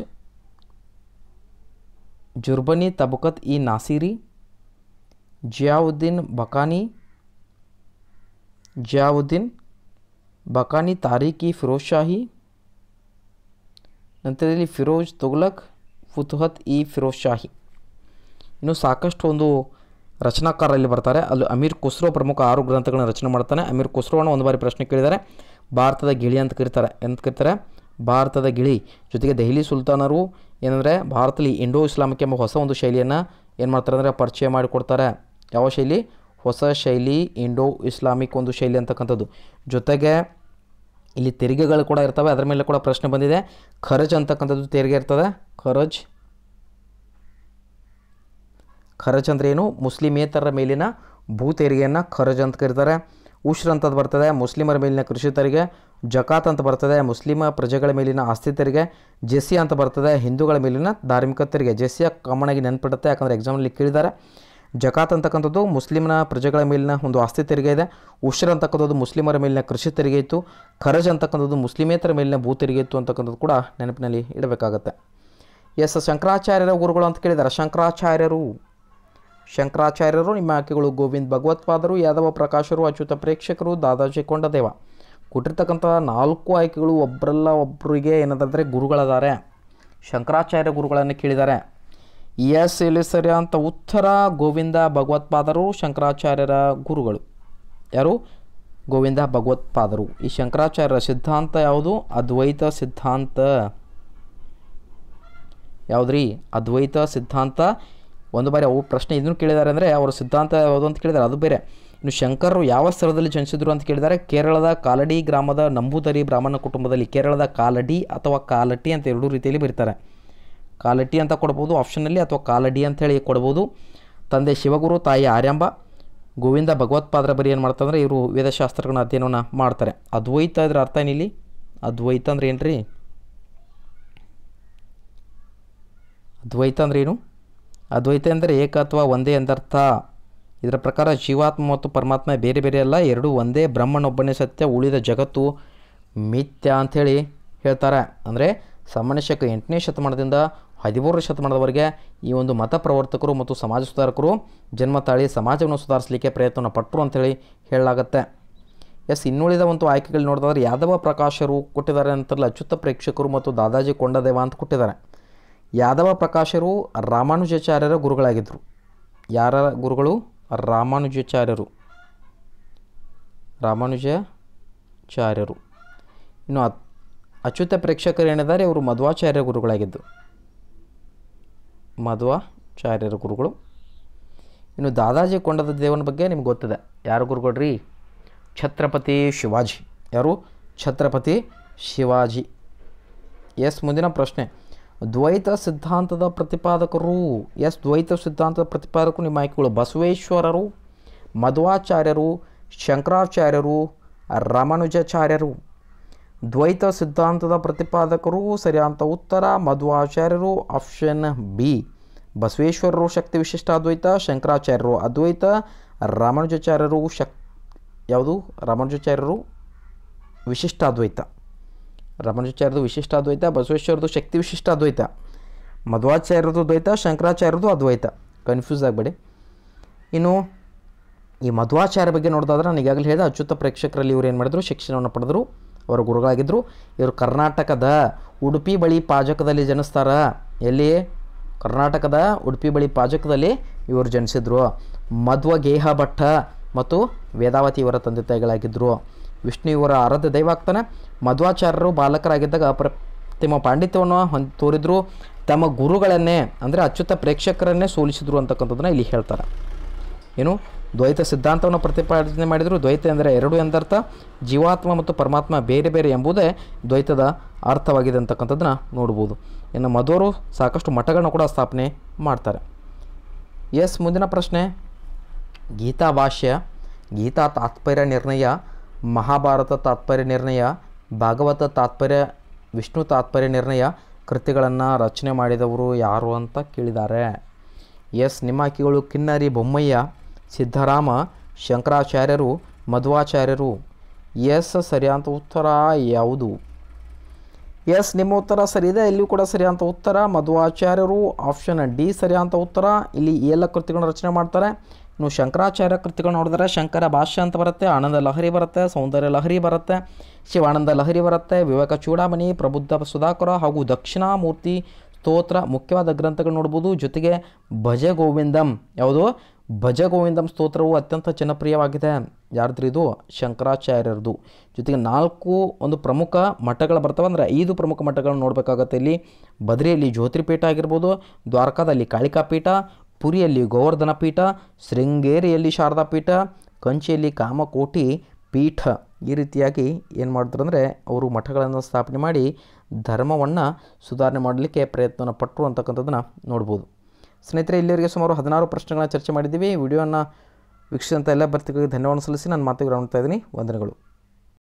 ಜುರ್ಬನಿ ತಬಕತ್ ಇ ನಾಸಿರಿ ಜಿಯಾವುದ್ದೀನ್ ಬಕಾನಿ ಜಿಯಾವುದ್ದೀನ್ ಬಕಾನಿ ತಾರೀಕಿ ಫಿರೋಜ್ ಶಾಹಿ ನಂತರದಲ್ಲಿ ಫಿರೋಜ್ ತುಗ್ಲಕ್ ಫುತುಹತ್ ಇ ಫಿರೋಜ್ ಶಾಹಿ ಇನ್ನು ಸಾಕಷ್ಟು ಒಂದು ರಚನಾಕಾರರಲ್ಲಿ ಬರ್ತಾರೆ ಅಲ್ಲಿ ಅಮೀರ್ ಖುಸ್ರೋ ಪ್ರಮುಖ ಆರು ಗ್ರಂಥಗಳನ್ನ ರಚನೆ ಮಾಡ್ತಾನೆ ಅಮೀರ್ ಖುಸ್ರೋನ ಒಂದು ಬಾರಿ ಪ್ರಶ್ನೆ ಕೇಳಿದ್ದಾರೆ ಭಾರತದ ಗಿಳಿ ಅಂತ ಕರೀತಾರೆ ಎಂತ ಕರೀತಾರೆ ಭಾರತದ ಗಿಳಿ ಜೊತೆಗೆ ದೆಹಲಿ ಸುಲ್ತಾನರು ಏನಂದರೆ ಭಾರತದಲ್ಲಿ ಇಂಡೋ ಇಸ್ಲಾಮಿಕ್ ಎಂಬ ಹೊಸ ಒಂದು ಶೈಲಿಯನ್ನು ಏನು ಮಾಡ್ತಾರೆ ಅಂದರೆ ಪರಿಚಯ ಮಾಡಿಕೊಡ್ತಾರೆ ಯಾವ ಶೈಲಿ ಹೊಸ ಶೈಲಿ ಇಂಡೋ ಇಸ್ಲಾಮಿಕ್ ಒಂದು ಶೈಲಿ ಅಂತಕ್ಕಂಥದ್ದು ಜೊತೆಗೆ ಇಲ್ಲಿ ತೆರಿಗೆಗಳು ಕೂಡ ಇರ್ತವೆ ಅದರ ಮೇಲೆ ಕೂಡ ಪ್ರಶ್ನೆ ಬಂದಿದೆ ಖರಜ್ ಅಂತಕ್ಕಂಥದ್ದು ತೆರಿಗೆ ಇರ್ತದೆ ಖರಜ್ ಖರಜ್ ಅಂದರೆ ಏನು ಮುಸ್ಲಿಮೇತರರ ಮೇಲಿನ ಭೂ ತೆರಿಗೆಯನ್ನು ಖರಜ್ ಅಂತ ಕರೀತಾರೆ ಉಶ್ರ್ ಅಂತದ್ದು ಬರ್ತದೆ ಮುಸ್ಲಿಮರ ಮೇಲಿನ ಕೃಷಿ ತೆರಿಗೆ ಜಕಾತ್ ಅಂತ ಬರ್ತದೆ ಮುಸ್ಲಿಮ ಪ್ರಜೆಗಳ ಮೇಲಿನ ಆಸ್ತಿ ತೆರಿಗೆ ಜೆಸ್ಸಿಯಾ ಅಂತ ಬರ್ತದೆ ಹಿಂದೂಗಳ ಮೇಲಿನ ಧಾರ್ಮಿಕ ತೆರಿಗೆ ಜೆಸ್ಸಿಯಾ ಕಾಮನ್ ಆಗಿ ನೆನ್ಪಿಡುತ್ತೆ ಯಾಕಂದರೆ ಎಕ್ಸಾಮಲ್ಲಿ ಕೇಳಿದ್ದಾರೆ ಜಕಾತ್ ಅಂತಕ್ಕಂಥದ್ದು ಮುಸ್ಲಿಮ್ನ ಪ್ರಜೆಗಳ ಮೇಲಿನ ಒಂದು ಆಸ್ತಿ ತೆರಿಗೆ ಇದೆ ಉಶ್ರ್ ಅಂತಕ್ಕಂಥದ್ದು ಮುಸ್ಲಿಮರ ಮೇಲಿನ ಕೃಷಿ ತೆರಿಗೆ ಇತ್ತು ಖರಜ್ ಅಂತಕ್ಕಂಥದ್ದು ಮುಸ್ಲಿಮೇತರ ಮೇಲಿನ ಭೂ ತೆರಿಗೆ ಇತ್ತು ಅಂತಕ್ಕಂಥದ್ದು ಕೂಡ ನೆನಪಿನಲ್ಲಿ ಇಡಬೇಕಾಗತ್ತೆ ಎಸ್ ಶಂಕರಾಚಾರ್ಯರ ಗುರುಗಳು ಅಂತ ಕೇಳಿದ್ದಾರೆ ಶಂಕರಾಚಾರ್ಯರು ಶಂಕರಾಚಾರ್ಯರು ನಿಮ್ಮ ಆಯ್ಕೆಗಳು ಗೋವಿಂದ್ ಭಗವತ್ಪಾದರು ಯಾದವ ಪ್ರಕಾಶರು ಅಚ್ಯುತ ಪ್ರೇಕ್ಷಕರು ದಾದಾಜಿ ಕೊಂಡದೇವ ಕೊಟ್ಟಿರ್ತಕ್ಕಂಥ ನಾಲ್ಕು ಆಯ್ಕೆಗಳು ಒಬ್ಬರಲ್ಲ ಒಬ್ಬರಿಗೆ ಏನದಂದರೆ ಗುರುಗಳದಾರೆ ಶಂಕರಾಚಾರ್ಯ ಗುರುಗಳನ್ನು ಕೇಳಿದ್ದಾರೆ ಎಸ್ ಇಲ್ಲಿ ಸರಿ ಅಂತ ಉತ್ತರ ಗೋವಿಂದ ಭಗವತ್ಪಾದರು ಶಂಕರಾಚಾರ್ಯರ ಗುರುಗಳು ಯಾರು ಗೋವಿಂದ ಭಗವತ್ಪಾದರು ಈ ಶಂಕರಾಚಾರ್ಯರ ಸಿದ್ಧಾಂತ ಯಾವುದು ಅದ್ವೈತ ಸಿದ್ಧಾಂತ ಯಾವುದ್ರಿ ಅದ್ವೈತ ಸಿದ್ಧಾಂತ ಒಂದು ಬಾರಿ ಅವು ಪ್ರಶ್ನೆ ಇದನ್ನು ಕೇಳಿದ್ದಾರೆ ಅಂದರೆ ಅವರ ಸಿದ್ಧಾಂತ ಯಾವುದು ಅಂತ ಕೇಳಿದ್ದಾರೆ ಅದು ಬೇರೆ ಇನ್ನು ಶಂಕರರು ಯಾವ ಸ್ಥಳದಲ್ಲಿ ಜನಿಸಿದ್ರು ಅಂತ ಕೇಳಿದ್ದಾರೆ ಕೇರಳದ ಕಾಲಡಿ ಗ್ರಾಮದ ನಂಬೂದರಿ ಬ್ರಾಹ್ಮಣ ಕುಟುಂಬದಲ್ಲಿ ಕೇರಳದ ಕಾಲಡಿ ಅಥವಾ ಕಾಲಟಿ ಅಂತ ಎರಡೂ ರೀತಿಯಲ್ಲಿ ಬರೀತಾರೆ ಕಾಲಟಿ ಅಂತ ಕೊಡ್ಬೋದು ಆಪ್ಷನಲ್ಲಿ ಅಥವಾ ಕಾಲಡಿ ಅಂತ ಹೇಳಿ ಕೊಡ್ಬೋದು ತಂದೆ ಶಿವಗುರು ತಾಯಿ ಆರ್ಯಾಂಬ ಗೋವಿಂದ ಭಗವತ್ಪಾದರ ಬರಿ ಏನು ಮಾಡ್ತಾರೆ ಇವರು ವೇದಶಾಸ್ತ್ರಗಳನ್ನ ಅಧ್ಯಯನವನ್ನು ಮಾಡ್ತಾರೆ ಅದ್ವೈತ ಇದ್ರ ಅರ್ಥ ಏನಿಲ್ಲಿ ಅದ್ವೈತ ಅಂದ್ರೆ ಏನು ರೀ ಅದ್ವೈತ ಅಂದ್ರೆ ಏನು ಅದ್ವೈತ ಅಂದರೆ ಏಕ ಅಥವಾ ಒಂದೇ ಎಂದರ್ಥ ಇದರ ಪ್ರಕಾರ ಜೀವಾತ್ಮ ಮತ್ತು ಪರಮಾತ್ಮ ಬೇರೆ ಬೇರೆ ಅಲ್ಲ ಎರಡೂ ಒಂದೇ ಬ್ರಹ್ಮನೊಬ್ಬನೇ ಸತ್ಯ ಉಳಿದ ಜಗತ್ತು ಮಿಥ್ಯ ಅಂಥೇಳಿ ಹೇಳ್ತಾರೆ ಅಂದರೆ ಸಾಮಾನ್ಯ ಶಕ ಎಂಟನೇ ಶತಮಾನದಿಂದ ಹದಿಮೂರನೇ ಶತಮಾನದವರೆಗೆ ಈ ಒಂದು ಮತ ಪ್ರವರ್ತಕರು ಮತ್ತು ಸಮಾಜ ಸುಧಾರಕರು ಜನ್ಮ ತಾಳಿ ಸಮಾಜವನ್ನು ಸುಧಾರಿಸಲಿಕ್ಕೆ ಪ್ರಯತ್ನವನ್ನು ಪಟ್ಟರು ಅಂಥೇಳಿ ಹೇಳಲಾಗತ್ತೆ ಎಸ್ ಇನ್ನುಳಿದ ಒಂದು ಆಯ್ಕೆಗಳು ನೋಡಿದ್ರೆ ಯಾದವ ಪ್ರಕಾಶರು ಕೊಟ್ಟಿದ್ದಾರೆ ಅಂತಾರಲ್ಲ ಅಚ್ಯುತ ಪ್ರೇಕ್ಷಕರು ಮತ್ತು ದಾದಾಜಿ ಕೊಂಡದೇವ ಅಂತ ಕೊಟ್ಟಿದ್ದಾರೆ ಯಾದವ ಪ್ರಕಾಶರು ರಾಮಾನುಜಾಚಾರ್ಯರ ಗುರುಗಳಾಗಿದ್ದರು ಯಾರ ಗುರುಗಳು ರಾಮಾನುಜಾಚಾರ್ಯರು ರಾಮಾನುಜಾಚಾರ್ಯರು ಇನ್ನು ಅತ್ ಅಚ್ಯುತ ಪ್ರೇಕ್ಷಕರು ಏನಿದ್ದಾರೆ ಇವರು ಮಧ್ವಾಚಾರ್ಯ ಗುರುಗಳಾಗಿದ್ದು ಮಧ್ವಾಚಾರ್ಯರ ಗುರುಗಳು ಇನ್ನು ದಾದಾಜಿ ಕೊಂಡದ ದೇವನ ಬಗ್ಗೆ ನಿಮ್ಗೆ ಗೊತ್ತಿದೆ ಯಾರು ಗುರುಗಳು ರೀ ಛತ್ರಪತಿ ಶಿವಾಜಿ ಯಾರು ಛತ್ರಪತಿ ಶಿವಾಜಿ ಎಸ್ ಮುಂದಿನ ಪ್ರಶ್ನೆ ದ್ವೈತ ಸಿದ್ಧಾಂತದ ಪ್ರತಿಪಾದಕರು ಎಸ್ ದ್ವೈತ ಸಿದ್ಧಾಂತದ ಪ್ರತಿಪಾದಕರು ನಿಮ್ಮ ಆಯ್ಕೆಗಳು ಬಸವೇಶ್ವರರು ಮಧ್ವಾಚಾರ್ಯರು ಶಂಕರಾಚಾರ್ಯರು ರಾಮಾನುಜಾಚಾರ್ಯರು ದ್ವೈತ ಸಿದ್ಧಾಂತದ ಪ್ರತಿಪಾದಕರು ಸರಿಯಾದ ಉತ್ತರ ಮಧ್ವಾಚಾರ್ಯರು ಆಪ್ಷನ್ ಬಿ ಬಸವೇಶ್ವರರು ಶಕ್ತಿ ವಿಶಿಷ್ಟ ಅದ್ವೈತ ಶಂಕರಾಚಾರ್ಯರು ಅದ್ವೈತ ರಾಮಾನುಜಾಚಾರ್ಯರು ಶಕ್ ಯಾವುದು ರಾಮಾನುಜಾಚಾರ್ಯರು ವಿಶಿಷ್ಟ ಅದ್ವೈತ ರಾಮಾನುಜಾಚಾರ್ಯದು ವಿಶಿಷ್ಟ ಅದ್ವೈತ ಬಸವೇಶ್ವರದು ಶಕ್ತಿ ವಿಶಿಷ್ಟ ಅದ್ವೈತ ಮಧ್ವಾಚಾರ್ಯರದು ದ್ವೈತ ಶಂಕರಾಚಾರ್ಯರದು ಅದ್ವೈತ ಕನ್ಫ್ಯೂಸ್ ಆಗಬೇಡಿ ಇನ್ನು ಈ ಮಧ್ವಾಚಾರ್ಯ ಬಗ್ಗೆ ನೋಡೋದಾದ್ರೆ ನಾನು ಈಗಾಗಲೇ ಹೇಳಿದ ಅಚ್ಯುತ ಪ್ರೇಕ್ಷಕರಲ್ಲಿ ಇವರು ಏನು ಮಾಡಿದ್ರು ಶಿಕ್ಷಣವನ್ನು ಪಡೆದರು ಅವರು ಗುರುಗಳಾಗಿದ್ದರು ಇವರು ಕರ್ನಾಟಕದ ಉಡುಪಿ ಬಳಿ ಪಾಜಕದಲ್ಲಿ ಜನಿಸ್ತಾರ ಎಲ್ಲಿ ಕರ್ನಾಟಕದ ಉಡುಪಿ ಬಳಿ ಪಾಜಕದಲ್ಲಿ ಇವರು ಜನಿಸಿದ್ರು ಮಧ್ವ ಗೇಹ ಭಟ್ಟ ಮತ್ತು ವೇದಾವತಿ ಇವರ ತಂದೆ ತಾಯಿಗಳಾಗಿದ್ದರು ವಿಷ್ಣು ಇವರ ಆರಾಧ್ಯ ದೈವ ಆಗ್ತಾನೆ ಮಧ್ವಾಚಾರ್ಯರು ಬಾಲಕರಾಗಿದ್ದಾಗ ಅಪ್ರತಿಮ ಪಾಂಡಿತ್ಯವನ್ನು ಹೊಂದ್ ತೋರಿದ್ರು ತಮ್ಮ ಗುರುಗಳನ್ನೇ ಅಂದರೆ ಅಚ್ಯುತ ಪ್ರೇಕ್ಷಕರನ್ನೇ ಸೋಲಿಸಿದ್ರು ಅಂತಕ್ಕಂಥದ್ದನ್ನ ಇಲ್ಲಿ ಹೇಳ್ತಾರೆ ಏನು ದ್ವೈತ ಸಿದ್ಧಾಂತವನ್ನು ಪ್ರತಿಪಾದನೆ ಮಾಡಿದರು ದ್ವೈತ ಎಂದರೆ ಎರಡು ಎಂದರ್ಥ ಜೀವಾತ್ಮ ಮತ್ತು ಪರಮಾತ್ಮ ಬೇರೆ ಬೇರೆ ಎಂಬುದೇ ದ್ವೈತದ ಅರ್ಥವಾಗಿದೆ ಅಂತಕ್ಕಂಥದ್ದನ್ನ ನೋಡ್ಬೋದು ಇನ್ನು ಮಧ್ವರು ಸಾಕಷ್ಟು ಮಠಗಳನ್ನ ಕೂಡ ಸ್ಥಾಪನೆ ಮಾಡ್ತಾರೆ ಎಸ್ ಮುಂದಿನ ಪ್ರಶ್ನೆ ಗೀತಾ ಭಾಷ್ಯ ಗೀತಾ ತಾತ್ಪರ್ಯ ನಿರ್ಣಯ ಮಹಾಭಾರತ ತಾತ್ಪರ್ಯ ನಿರ್ಣಯ ಭಾಗವತ ತಾತ್ಪರ್ಯ ವಿಷ್ಣು ತಾತ್ಪರ್ಯ ನಿರ್ಣಯ ಕೃತಿಗಳನ್ನು ರಚನೆ ಮಾಡಿದವರು ಯಾರು ಅಂತ ಕೇಳಿದ್ದಾರೆ ಎಸ್ ನಿಮ್ಮ ಆಯ್ಕೆಗಳು ಕಿನ್ನರಿ ಬೊಮ್ಮಯ್ಯ ಸಿದ್ಧರಾಮ ಶಂಕರಾಚಾರ್ಯರು ಮಧ್ವಾಚಾರ್ಯರು ಎಸ್ ಸರಿಯಾದ ಉತ್ತರ ಯಾವುದು ಎಸ್ ನಿಮ್ಮ ಉತ್ತರ ಸರಿ ಇದೆ ಇಲ್ಲಿಯೂ ಕೂಡ ಸರಿಯಾದ ಉತ್ತರ ಮಧ್ವಾಚಾರ್ಯರು ಆಪ್ಷನ್ ಡಿ ಸರಿಯಾದ ಉತ್ತರ ಇಲ್ಲಿ ಈ ಎಲ್ಲ ಕೃತಿಗಳನ್ನ ರಚನೆ ಮಾಡ್ತಾರೆ ಇನ್ನು ಶಂಕರಾಚಾರ್ಯ ಕೃತಿಗಳು ನೋಡಿದ್ರೆ ಶಂಕರ ಭಾಷ್ಯ ಅಂತ ಬರುತ್ತೆ ಆನಂದ ಲಹರಿ ಬರುತ್ತೆ ಸೌಂದರ್ಯ ಲಹರಿ ಬರುತ್ತೆ ಶಿವಾನಂದ ಲಹರಿ ಬರುತ್ತೆ ವಿವೇಕ ಚೂಡಾಮಣಿ ಪ್ರಬುದ್ಧ ಸುಧಾಕರ ಹಾಗೂ ದಕ್ಷಿಣಾಮೂರ್ತಿ ಸ್ತೋತ್ರ ಮುಖ್ಯವಾದ ಗ್ರಂಥಗಳು ನೋಡ್ಬೋದು ಜೊತೆಗೆ ಭಜ ಗೋವಿಂದಂ ಯಾವುದು ಭಜ ಗೋವಿಂದಂ ಸ್ತೋತ್ರವು ಅತ್ಯಂತ ಜನಪ್ರಿಯವಾಗಿದೆ ಯಾರ್ದು ಇದು ಶಂಕರಾಚಾರ್ಯರದು ಜೊತೆಗೆ ನಾಲ್ಕು ಒಂದು ಪ್ರಮುಖ ಮಠಗಳು ಬರ್ತವೆ ಅಂದರೆ ಐದು ಪ್ರಮುಖ ಮಠಗಳನ್ನು ನೋಡಬೇಕಾಗತ್ತೆ ಇಲ್ಲಿ ಬದ್ರಿಯಲ್ಲಿ ಜ್ಯೋತಿರ್ಪೀಠ ಆಗಿರ್ಬೋದು ದ್ವಾರಕಾದಲ್ಲಿ ಕಾಳಿಕಾ ಪೀಠ ಪುರಿಯಲ್ಲಿ ಗೋವರ್ಧನ ಪೀಠ ಶೃಂಗೇರಿಯಲ್ಲಿ ಶಾರದಾ ಪೀಠ ಕಂಚಿಯಲ್ಲಿ ಕಾಮಕೋಟಿ ಪೀಠ ಈ ರೀತಿಯಾಗಿ ಏನು ಮಾಡಿದ್ರು ಅಂದರೆ ಅವರು ಮಠಗಳನ್ನು ಸ್ಥಾಪನೆ ಮಾಡಿ ಧರ್ಮವನ್ನು ಸುಧಾರಣೆ ಮಾಡಲಿಕ್ಕೆ ಪ್ರಯತ್ನ ಪಟ್ಟರು ಅಂತಕ್ಕಂಥದ್ದನ್ನು ನೋಡ್ಬೋದು ಸ್ನೇಹಿತರೆ ಇಲ್ಲಿವರೆಗೆ ಸುಮಾರು ಹದಿನಾರು ಪ್ರಶ್ನೆಗಳನ್ನ ಚರ್ಚೆ ಮಾಡಿದ್ದೀವಿ ವಿಡಿಯೋನ ವೀಕ್ಷಿಸಿದಂಥ ಎಲ್ಲ ಬರ್ತಿಗಳಿಗೆ ಧನ್ಯವಾದ ಸಲ್ಲಿಸಿ ನಾನು ಮಾತುಗಳು ಇದ್ದೀನಿ ವಂದನೆಗಳು